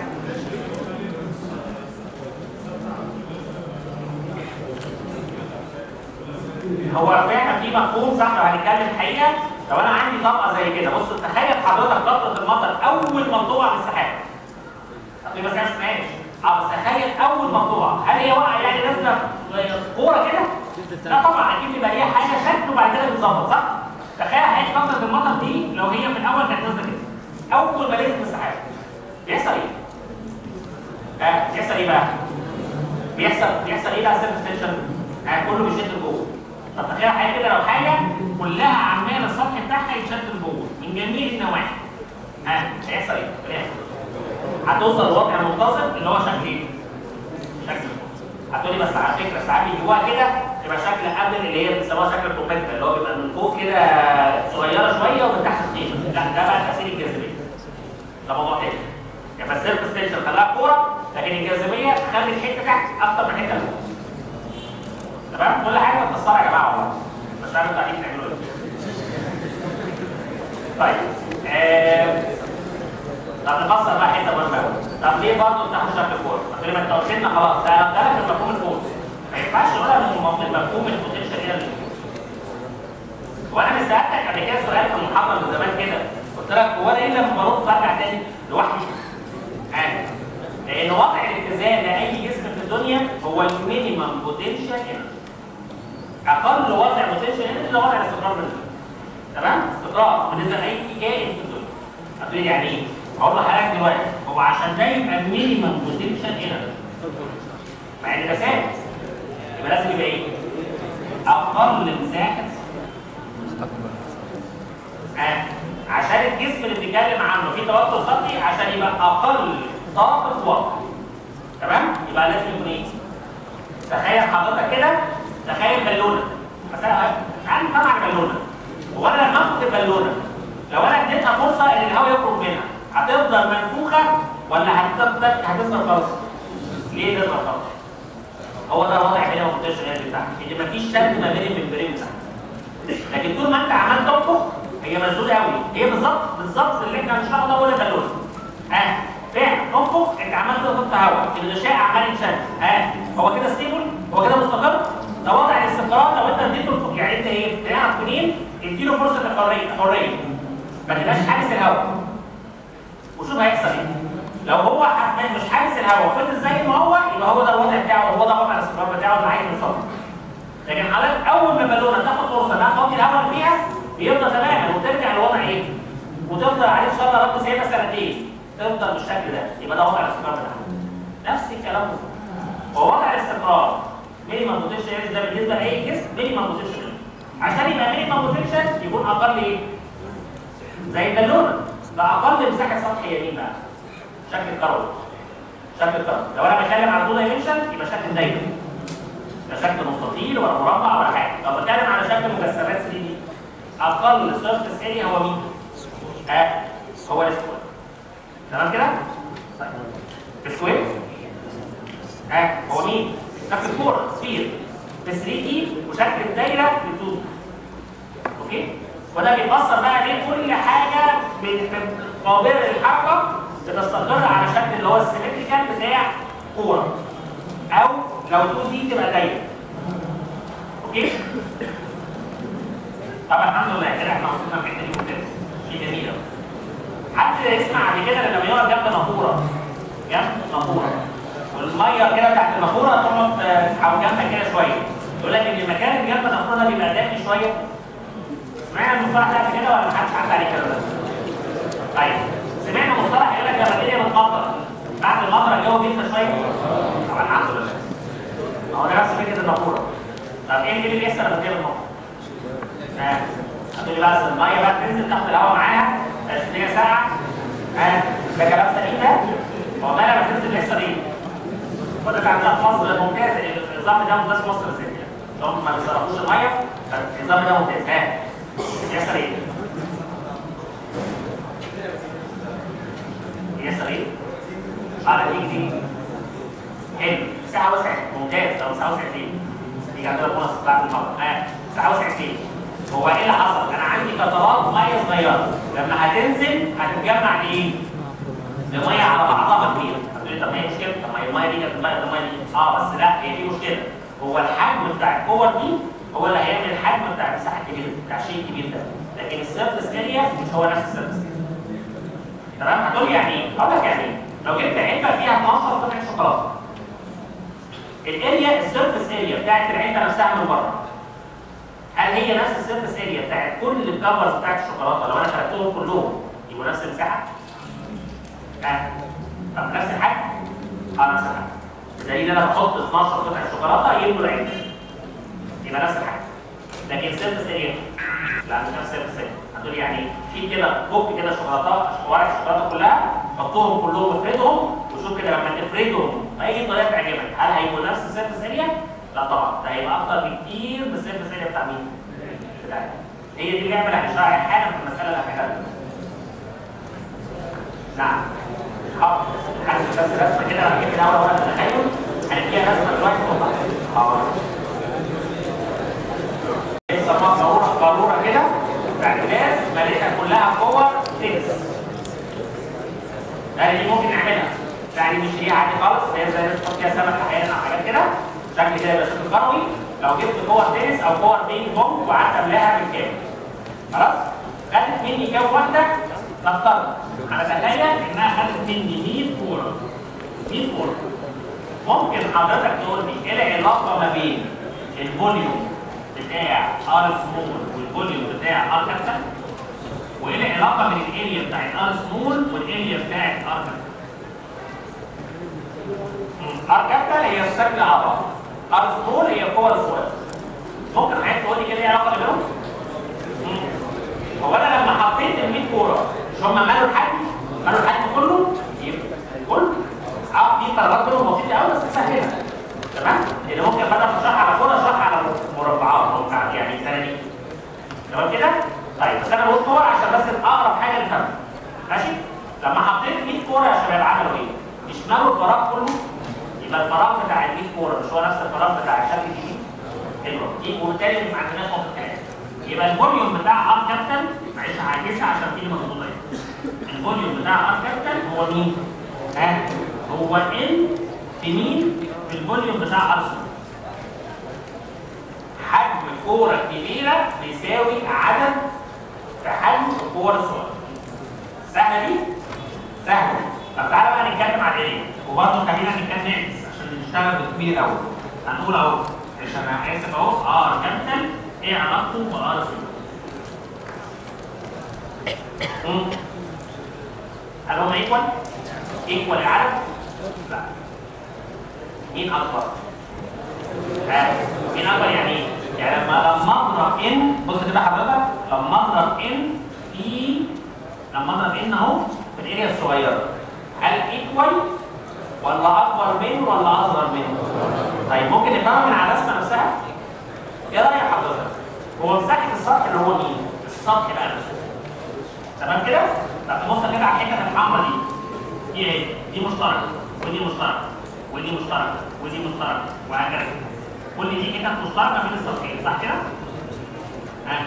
هو فعلا في مفهوم صح لو هنتكلم الحقيقه لو انا عندي طبقه زي كده بص تخيل حضرتك قطره المطر اول ما تقع من السحاب طب بس ما اسمهاش اه بس تخيل اول ما تقع هل هي واقعه يعني نازله كوره كده؟ لا طبعا اكيد بيبقى ليها حاجه شكل وبعد كده بتظبط صح؟ تخيل حضرتك قطره المطر دي لو هي في الاول كانت نازله كده اول ما لقيت السحاب بيحصل ايه؟ اه بيحصل ايه بقى؟ بيحصل بيحصل ايه بقى سيرفس تنشن؟ اه كله بيشد لجوه طب تخيل حاجه كده لو حاجه كلها عماله السطح بتاعها يتشد لجوه من من جميع النواحي ها هيحصل ايه؟ إيه هيحصل؟ هتوصل لوضع منتصف اللي هو شكل ايه؟ شكل هتقولي بس على فكره ساعات بيجيبوها كده يبقى شكل قبل اللي هي بيسموها شكل الكوبيتا اللي هو بيبقى من فوق كده صغيره شويه ومن تحت تخينه لا ده بقى تاثير الجاذبيه ده موضوع تاني يبقى السيرف ستيشن خلاها كوره لكن الجاذبيه خلت حته تحت اكتر من حته فوق تمام كل حاجه متأثرة يا جماعه والله مش عارف انتوا قاعدين تعملوا ايه طيب آه... طب نفسر بقى حته مهمه قوي طب ليه برضه بتاخد شكل الكوره؟ هتقولي ما انت قلت لنا خلاص ده ده في مفهوم الفوز ما ينفعش نقولها من من مفهوم البوتنشال انرجي وانا مش سالتك قبل كده سؤال في المحاضره من زمان كده قلت لك هو انا ايه لما برد برجع تاني لوحدي؟ عادي لان وضع الاتزان لاي جسم في الدنيا هو المينيمم بوتنشال انرجي اقل وضع بوتنشال انرجي ده وضع الاستقرار بالنسبه تمام؟ استقرار بالنسبه لاي كائن في الدنيا هتقولي يعني ايه؟ هقول لحضرتك دلوقتي هو عشان ده يبقى مينيمم بوتنشال انرجي مع ان ده ثابت يبقى لازم يبقى ايه؟ اقل مساحه آه. عشان الجسم اللي بنتكلم عنه فيه توتر خطي عشان يبقى اقل طاقه وقت تمام؟ يبقى لازم يكون ايه؟ تخيل حضرتك كده تخيل بالونه مثلا تعال نطلع بالونه هو انا لما اخد البالونه لو انا اديتها فرصه ان الهواء يخرج منها هتفضل منفوخه ولا هتفضل هتفضل خالص؟ ليه تفضل خالص؟ هو ده الوضع بين المنتشر يعني بتاعك ان مفيش شد ما بين الممبرين بتاعك لكن طول ما انت عمال تنفخ هي مشدوده قوي هي بالظبط بالظبط اللي احنا هنشرحه ده هو البالونه ها فعلا تنفخ انت عمال تحط هواء الغشاء عمال يتشد ها هو كده ستيبل هو كده مستقر ده وضع الاستقرار لو انت اديته الف- يعني انت ايه تعرف منين اديله فرصه الحريه حريه ما تبقاش حابس الهواء وشوف هيحصل ايه لو هو حابس مش حابس الهواء وفضل زي ما هو يبقى هو ده الوضع بتاعه هو ده وضع الاستقرار بتاعه اللي عايز يوصل لكن حضرتك اول ما بالونه تاخد فرصه انها تفضي الهواء اللي فيها بيفضل تماما وترجع لوضع ايه؟ وتفضل عليه ان شاء الله رب سايبها سنتين تفضل بالشكل ده يبقى ده وضع الاستقرار بتاعها نفس الكلام بالظبط ووضع الاستقرار مينيمم بوتنشال ده بالنسبه لاي جسم مينيمم بوتنشال عشان يبقى مينيمم بوتنشال يكون اقل ايه؟ زي البالونه ده اقل مساحه سطح يمين بقى شكل الكروي شكل الكروي لو انا بتكلم على طول دايمنشن يبقى شكل دايره لا شكل مستطيل ولا مربع ولا حاجه لو بتكلم على شكل مجسمات 3 دي اقل سيرفيس اريا هو مين؟ ها هو السكوير تمام كده؟ طيب السكوير ها هو مين؟ شكل الكوره سفير في 3 دي وشكل الدايره ب 2 اوكي؟ وده بيفسر بقى ليه كل حاجه من من قابله للحركه بتستقر على شكل اللي هو السيمتريكال بتاع كوره او لو 2 دي تبقى دايره اوكي؟ طبعا الحمد لله كده احنا وصلنا الحته دي ممتاز شيء جميل أوي. حد يسمع قبل كده لما يقعد جنب نافوره جنب نافوره والميه كده بتاعت النافوره تقعد او جنبها كده شويه يقول لك ان المكان اللي جنب النافوره ده بيبقى دافي شويه سمعنا المصطلح ده قبل كده ولا محدش عدى عليه كده طيب سمعنا مصطلح يقول لك لما الدنيا بتمطر بعد المطر الجو بيهدى شويه طبعا الحمد لله هو ده نفس فكره النافوره طب ايه اللي بيحصل لما الدنيا بتمطر؟ ها هتقولي بس الميه بقى تنزل تاخد الهواء معاها الدنيا ساقعه ها ده كلام سليم ده والله لما تنزل يحصل ايه؟ وده كان عندنا في مصر ممتاز النظام ده ممتاز في مصر ازاي؟ هم ما بيصرفوش الميه فالنظام ده ممتاز ها يحصل ايه؟ يحصل ايه؟ على تيجي تيجي حلو ساعة وسعت ممتاز لو ساعة وسعت ليه؟ تيجي عندنا بونص بعد المرة ها ساعة وسعت ليه؟ هو ايه اللي حصل؟ انا عندي قطرات ميه صغيره لما هتنزل هتتجمع لايه؟ لميه على بعضها كبيره هتقولي طب ما هي مشكله طب ما هي الميه دي كانت الميه الميه دي اه بس لا هي في مشكله هو الحجم بتاع الكور دي هو اللي هيعمل الحجم بتاع المساحه الكبيره بتاع الشيء الكبير ده لكن السيرفس اريا مش هو نفس السيرفس تمام هتقول يعني ايه؟ هقول لك يعني ايه؟ لو جبت علبه فيها 12 قطعه شوكولاته الاريا السيرفس اريا بتاعت العلبه نفسها من بره هل هي نفس السيرفس اريا بتاعت كل الكفرز بتاعت الشوكولاته لو انا خدتهم كلهم يبقوا نفس المساحه؟ ها طب نفس الحجم؟ اه نفس الحجم بدليل انا بحط 12 قطعه شوكولاته يملوا العلبه يبقى نفس الحجم لكن السيرفس اريا لا مش نفس السيرفس اريا دول يعني في كده كوب كده شوكولاته ورق الشوكولاته كلها حطهم كلهم افردهم وشوف كده لما تفردهم باي طريقه تعجبك هل هيبقوا نفس السيرفس اريا؟ لا طبعا ده هيبقى اكتر بكتير من السيرفس اريا بتاع مين؟ بتاعي هي دي اللعبه اللي هنشرحها حالا في المساله اللي هحكيها نعم حاضر حاسس بس رسمه كده انا جبت الاول ورقه التخيل هنديها رسمه دلوقتي حاضر يسموها قاروره قاروره كده بتاعت الناس مليتها كلها كور تكس يعني دي ممكن نعملها يعني مش هي عادي خالص هي زي ما تحط فيها سمك احيانا او حاجات كده شكل كده يبقى شكل كروي لو جبت كور تنس او كور بينج بونج وقعدت املاها بالكامل خلاص خدت مني كام واحده نفترض انا بتخيل انها خدت مني 100 كوره 100 كوره ممكن حضرتك تقول لي ايه العلاقه ما بين الفوليوم بتاع ار سمول والفوليوم بتاع ار كابيتال وايه العلاقه بين الاريا بتاعت ار سمول والاريا بتاعت ار كابيتال ار كابيتال هي الشكل اعضاء ار سمول هي القوه الصغيره ممكن حضرتك تقول لي كده ايه العلاقه بينهم؟ هو انا لما حطيت ال 100 كوره مش هم مالوا الحجم؟ مالوا الحجم كله؟ يبقى كله اه في قرارات بينهم بسيطه قوي بس سهله تمام؟ اللي ممكن بدل ما اشرحها على كوره اشرحها على مربعات او بتاع يعني صناديق تمام كده؟ طيب بس انا بقول كوره عشان بس اقرب حاجه للفهم ماشي؟ لما حطيت 100 كوره يا شباب عملوا ايه؟ مش مالوا الفراغ كله؟ يبقى الفراغ بتاع ال 100 كوره مش هو نفس الفراغ بتاع الشكل الجديد؟ حلو دي وبالتالي ما عندناش نقطه كلام يبقى الفوليوم بتاع ار كابيتال معلش هعكسها عشان تيجي مظبوطه الفوليوم بتاع ار كابيتال هو مين؟ ها؟ هو ان في مين؟ في الفوليوم بتاع ار سمول حجم الكوره الكبيره بيساوي عدد في حجم الكوره الصغيره سهله دي؟ سهله طب تعالى بقى نتكلم عن ايه؟ وبرضه خلينا نتكلم نعكس عشان نشتغل بالكبير الاول هنقول اهو عشان احسب اهو ار كابيتال ايه علاقته بار سمول؟ هل هم ايكوال؟ ايكوال العدد؟ لا مين اكبر؟ آه. مين اكبر يعني ايه؟ يعني لما لما اضرب ان بص كده حضرتك لما اضرب ان في لما اضرب ان اهو في الاريا الصغيره هل ايكوال ولا اكبر منه ولا اصغر منه؟ طيب ممكن نفهمها من على الرسمه نفسها؟ ايه راي حضرتك؟ هو مساحه السطح اللي هو مين؟ السطح بقى نفسه تمام كده؟ طب تبص كده على الحته الحمراء دي دي ايه؟ دي مشتركه ودي مشتركه ودي مشتركه ودي مشتركه وهكذا كل دي كده مشتركه بين السطحين صح كده؟ ها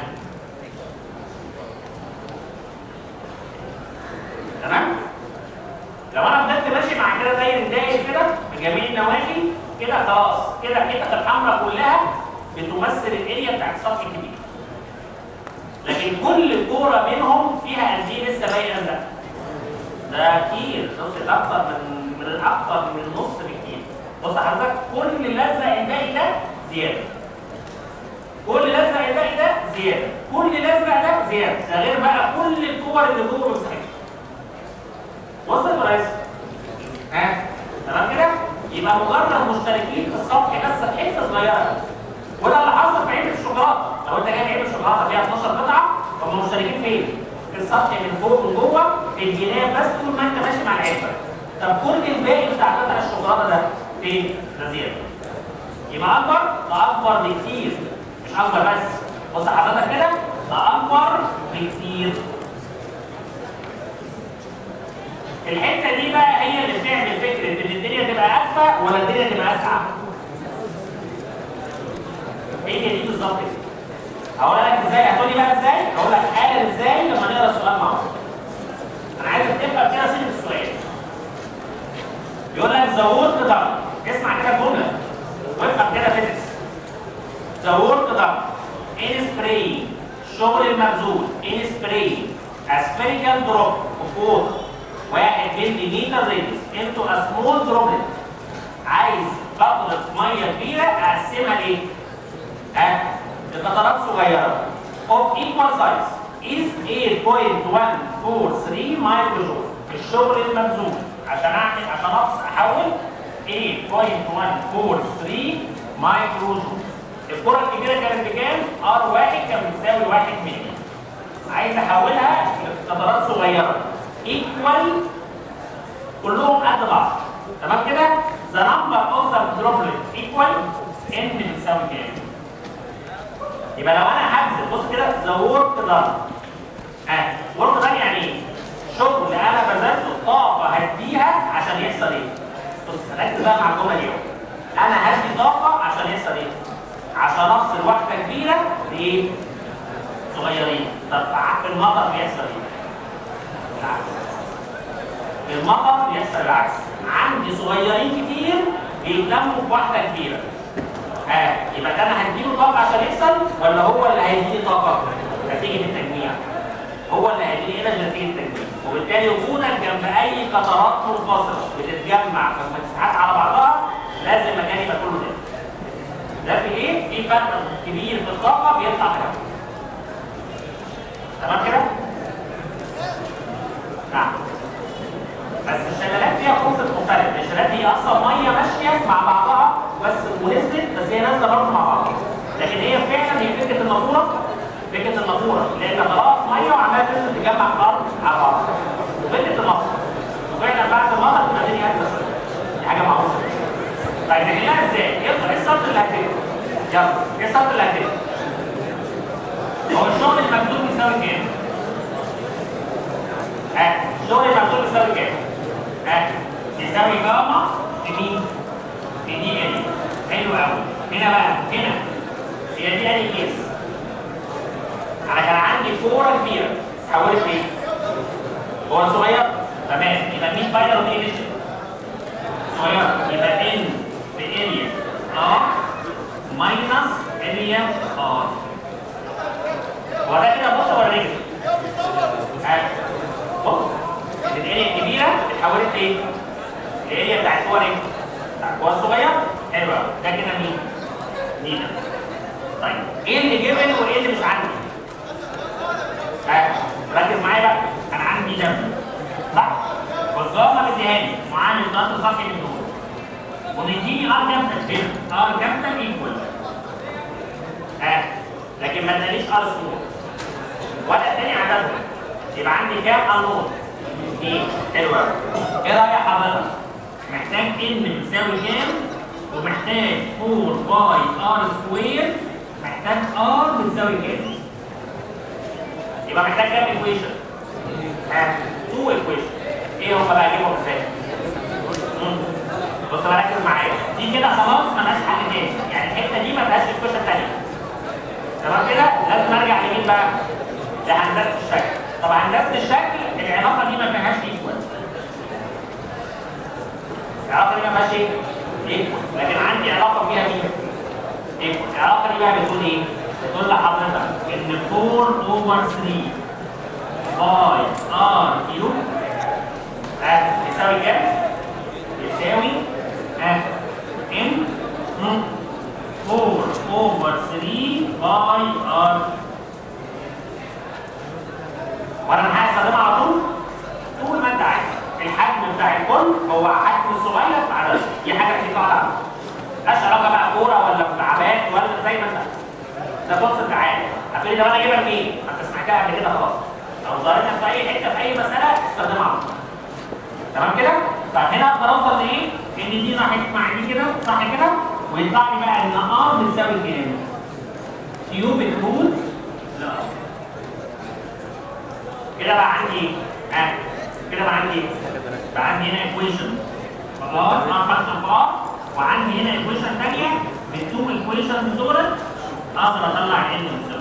تمام؟ لو انا فضلت ماشي مع كده داير داير كده بجميع النواحي كده خلاص كده الحته الحمراء كلها بتمثل الاريا بتاعت السطح الكبير لكن كل كوره منهم فيها قد ايه لسه باقي ازرق ده كتير نص ده اكتر من من اكتر من نص بكتير بص حضرتك كل الازرق الباقي ده زياده كل الازرق الباقي ده زياده كل الازرق ده زياده ده غير بقى كل الكور اللي جوه مساحتها وصل ولا لسه؟ ها تمام كده؟ يبقى مجرد مشتركين في السطح بس في حته صغيره وده اللي حصل في علبه الشوكولاته لو انت جايب علبه شوكولاته فيها 12 قطعه هم مشتركين فين؟ في السطح من فوق ومن جوه في الجناب بس طول ما انت ماشي مع العلبه طب كل الباقي بتاع قطع الشوكولاته ده فين؟ ده زياده يبقى اكبر ده اكبر بكتير مش اكبر بس بص حضرتك كده ده اكبر بكتير الحته دي بقى هي اللي بتعمل فكره ان الدنيا تبقى اسفه ولا الدنيا تبقى اسعى هي دي بالظبط كده هقول لك ازاي هتقولي بقى ازاي هقول لك حالا ازاي لما نقرا السؤال مع بعض انا عايزك تفهم كده صيغه السؤال بيقول لك زود قطع اسمع كده الجمله وافهم كده فيزيكس زود قطع ان سبراي الشغل المبذول ان سبراي اسفيريكال دروب فوق واحد ملي متر ريديوس انتو ا سمول دروبلت عايز قطره ميه كبيره اقسمها لايه؟ ها؟ لقطرات صغيره of equal size is 8.143 مايكرو جول الشغل المبذول عشان اعمل عشان أقص احول 8.143 مايكرو جول الكره الكبيره كانت بكام؟ ار واحد كان بيساوي 1 ملي عايز احولها لفترات صغيره ايكوال كلهم قد بعض تمام كده the number of the droplet equal n بتساوي كام يبقى لو انا هبذل بص كده the work done اه work done يعني ايه شغل انا بذلته طاقه هديها عشان يحصل ايه بص ركز بقى مع الجمله دي انا هدي طاقه عشان يحصل ايه عشان افصل واحده كبيره لايه صغيرين طب في المطر بيحصل ايه العكس في المطر بيحصل العكس عندي صغيرين كتير بيتلموا في واحده كبيره ها يبقى ده انا هديله طاقه عشان يحصل ولا هو اللي هيديني طاقه نتيجه التجميع هو اللي هيديني انرجي نتيجه التجميع وبالتالي وجودك جنب اي قطرات منفصله بتتجمع في مساحات على بعضها لازم المكان يبقى كله ده ده في ايه؟ في فرق كبير في الطاقه بيطلع في الهواء تمام كده؟ نعم بس الشلالات فيها كونسيبت مختلف، الشلالات هي اصلا ميه ماشيه مع بعضها بس ونزلت بس هي نازله برضه مع بعضها. لكن هي فعلا هي فكره النافوره فكره النافوره لان خلاص ميه وعماله تنزل تجمع في الارض على بعض. وفكره النافوره. وفعلا بعد المطر تبقى الدنيا هاديه شويه. دي حاجه معروفه. طيب نحلها ازاي؟ ايه إيه السطر اللي هتكتب؟ يلا ايه السطر اللي هتكتب؟ هو الشغل المكتوب بيساوي كام؟ ها الشغل المكتوب بيساوي كام؟ ها يساوي جاما في مين؟ في دي ال حلو قوي هنا بقى هنا هي دي ال كيس انا كان عندي كوره كبيره اتحولت لايه؟ كوره صغيره تمام يبقى مين فاينل ودي انيشال؟ صغيره يبقى ان في اريا ار ماينس اريا ار هو ده كده بص ولا رجل؟ ها بص الاريا الكبيره اتحولت لايه؟ الاريا بتاعت الكور ايه؟ بتاع الكور الصغيره حلو قوي ده كده مين؟ نينا طيب ايه اللي جبن وايه اللي مش عندي؟ ها ركز معايا بقى انا عندي دم صح؟ والجامعه مديهاني معامل ضغط صافي من دول ومديني ار كابتن هنا ار كابتن ايكوال ها لكن ما ادانيش ار سكور ولا اداني عددهم يبقى عندي كام انون؟ اثنين حلو قوي ايه رايك حضرتك؟ محتاج ان بتساوي كام؟ ومحتاج 4 باي ار سكوير محتاج ار بتساوي كام؟ يبقى محتاج كام ايكويشن؟ ها 2 ايكويشن ايه هم بقى اجيبهم ازاي؟ مم. بص بقى ركز معايا دي كده خلاص مالهاش حل تاني يعني الحته دي ما فيهاش ايكويشن تانيه تمام كده لازم ارجع لمين بقى؟ لهندسه الشكل طب هندسه الشكل العلاقه دي ما فيهاش ايكوال العلاقه دي ما فيهاش ايه؟ ايكوال لكن عندي علاقه فيها مين؟ ايكوال العلاقه دي بقى بتقول ايه؟ بتقول لحضرتك ان 4 اوفر 3 باي ار كيوب ها يساوي كام؟ يساوي ها ان 4 اوفر 3 باي ار وانا هستخدمها على طول طول ما انت عايز الحجم بتاع الكل هو حجم صغير في عدد دي حاجه في قاعده مالهاش علاقه بقى كوره ولا مكعبات ولا زي ما انت ده بص تعالى هتقولي طب انا اجيبها منين؟ ما انت سمعتها قبل كده خلاص لو ظهرت في اي حته في اي مساله استخدمها على طول تمام كده؟ طب هنا اقدر اوصل لايه؟ ان دي راحت مع دي كده صح كده؟ ويطلع لي بقى ان ار بتساوي كام؟ كيوبيك روت لا كده بقى عندي ايه؟ ها كده بقى عندي ايه؟ بقى عندي هنا ايكويشن خلاص ار فاكتور بار وعندي هنا ايكويشن ثانيه بالتو ايكويشنز دولت اقدر اطلع ان بتساوي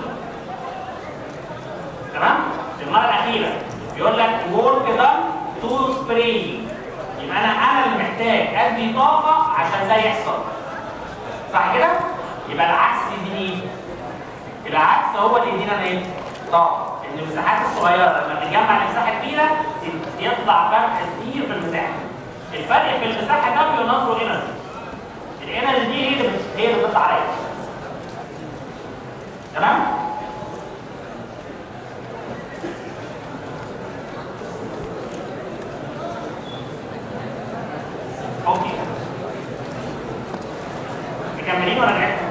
تمام؟ المره الاخيره بيقول لك ورك دان تو سبراي يبقى انا انا اللي محتاج ادي طاقه عشان ده يحصل صح كده؟ يبقى العكس يديني العكس هو اللي يدينا ايه؟ طاقه ان المساحات الصغيره لما تتجمع لمساحه كبيره يطلع فرق كتير في المساحه الفرق في المساحه ده بينظره انرجي الانرجي دي هي اللي بت- هي اللي بتطلع عليا تمام؟ اوكي مكملين ولا نعيد؟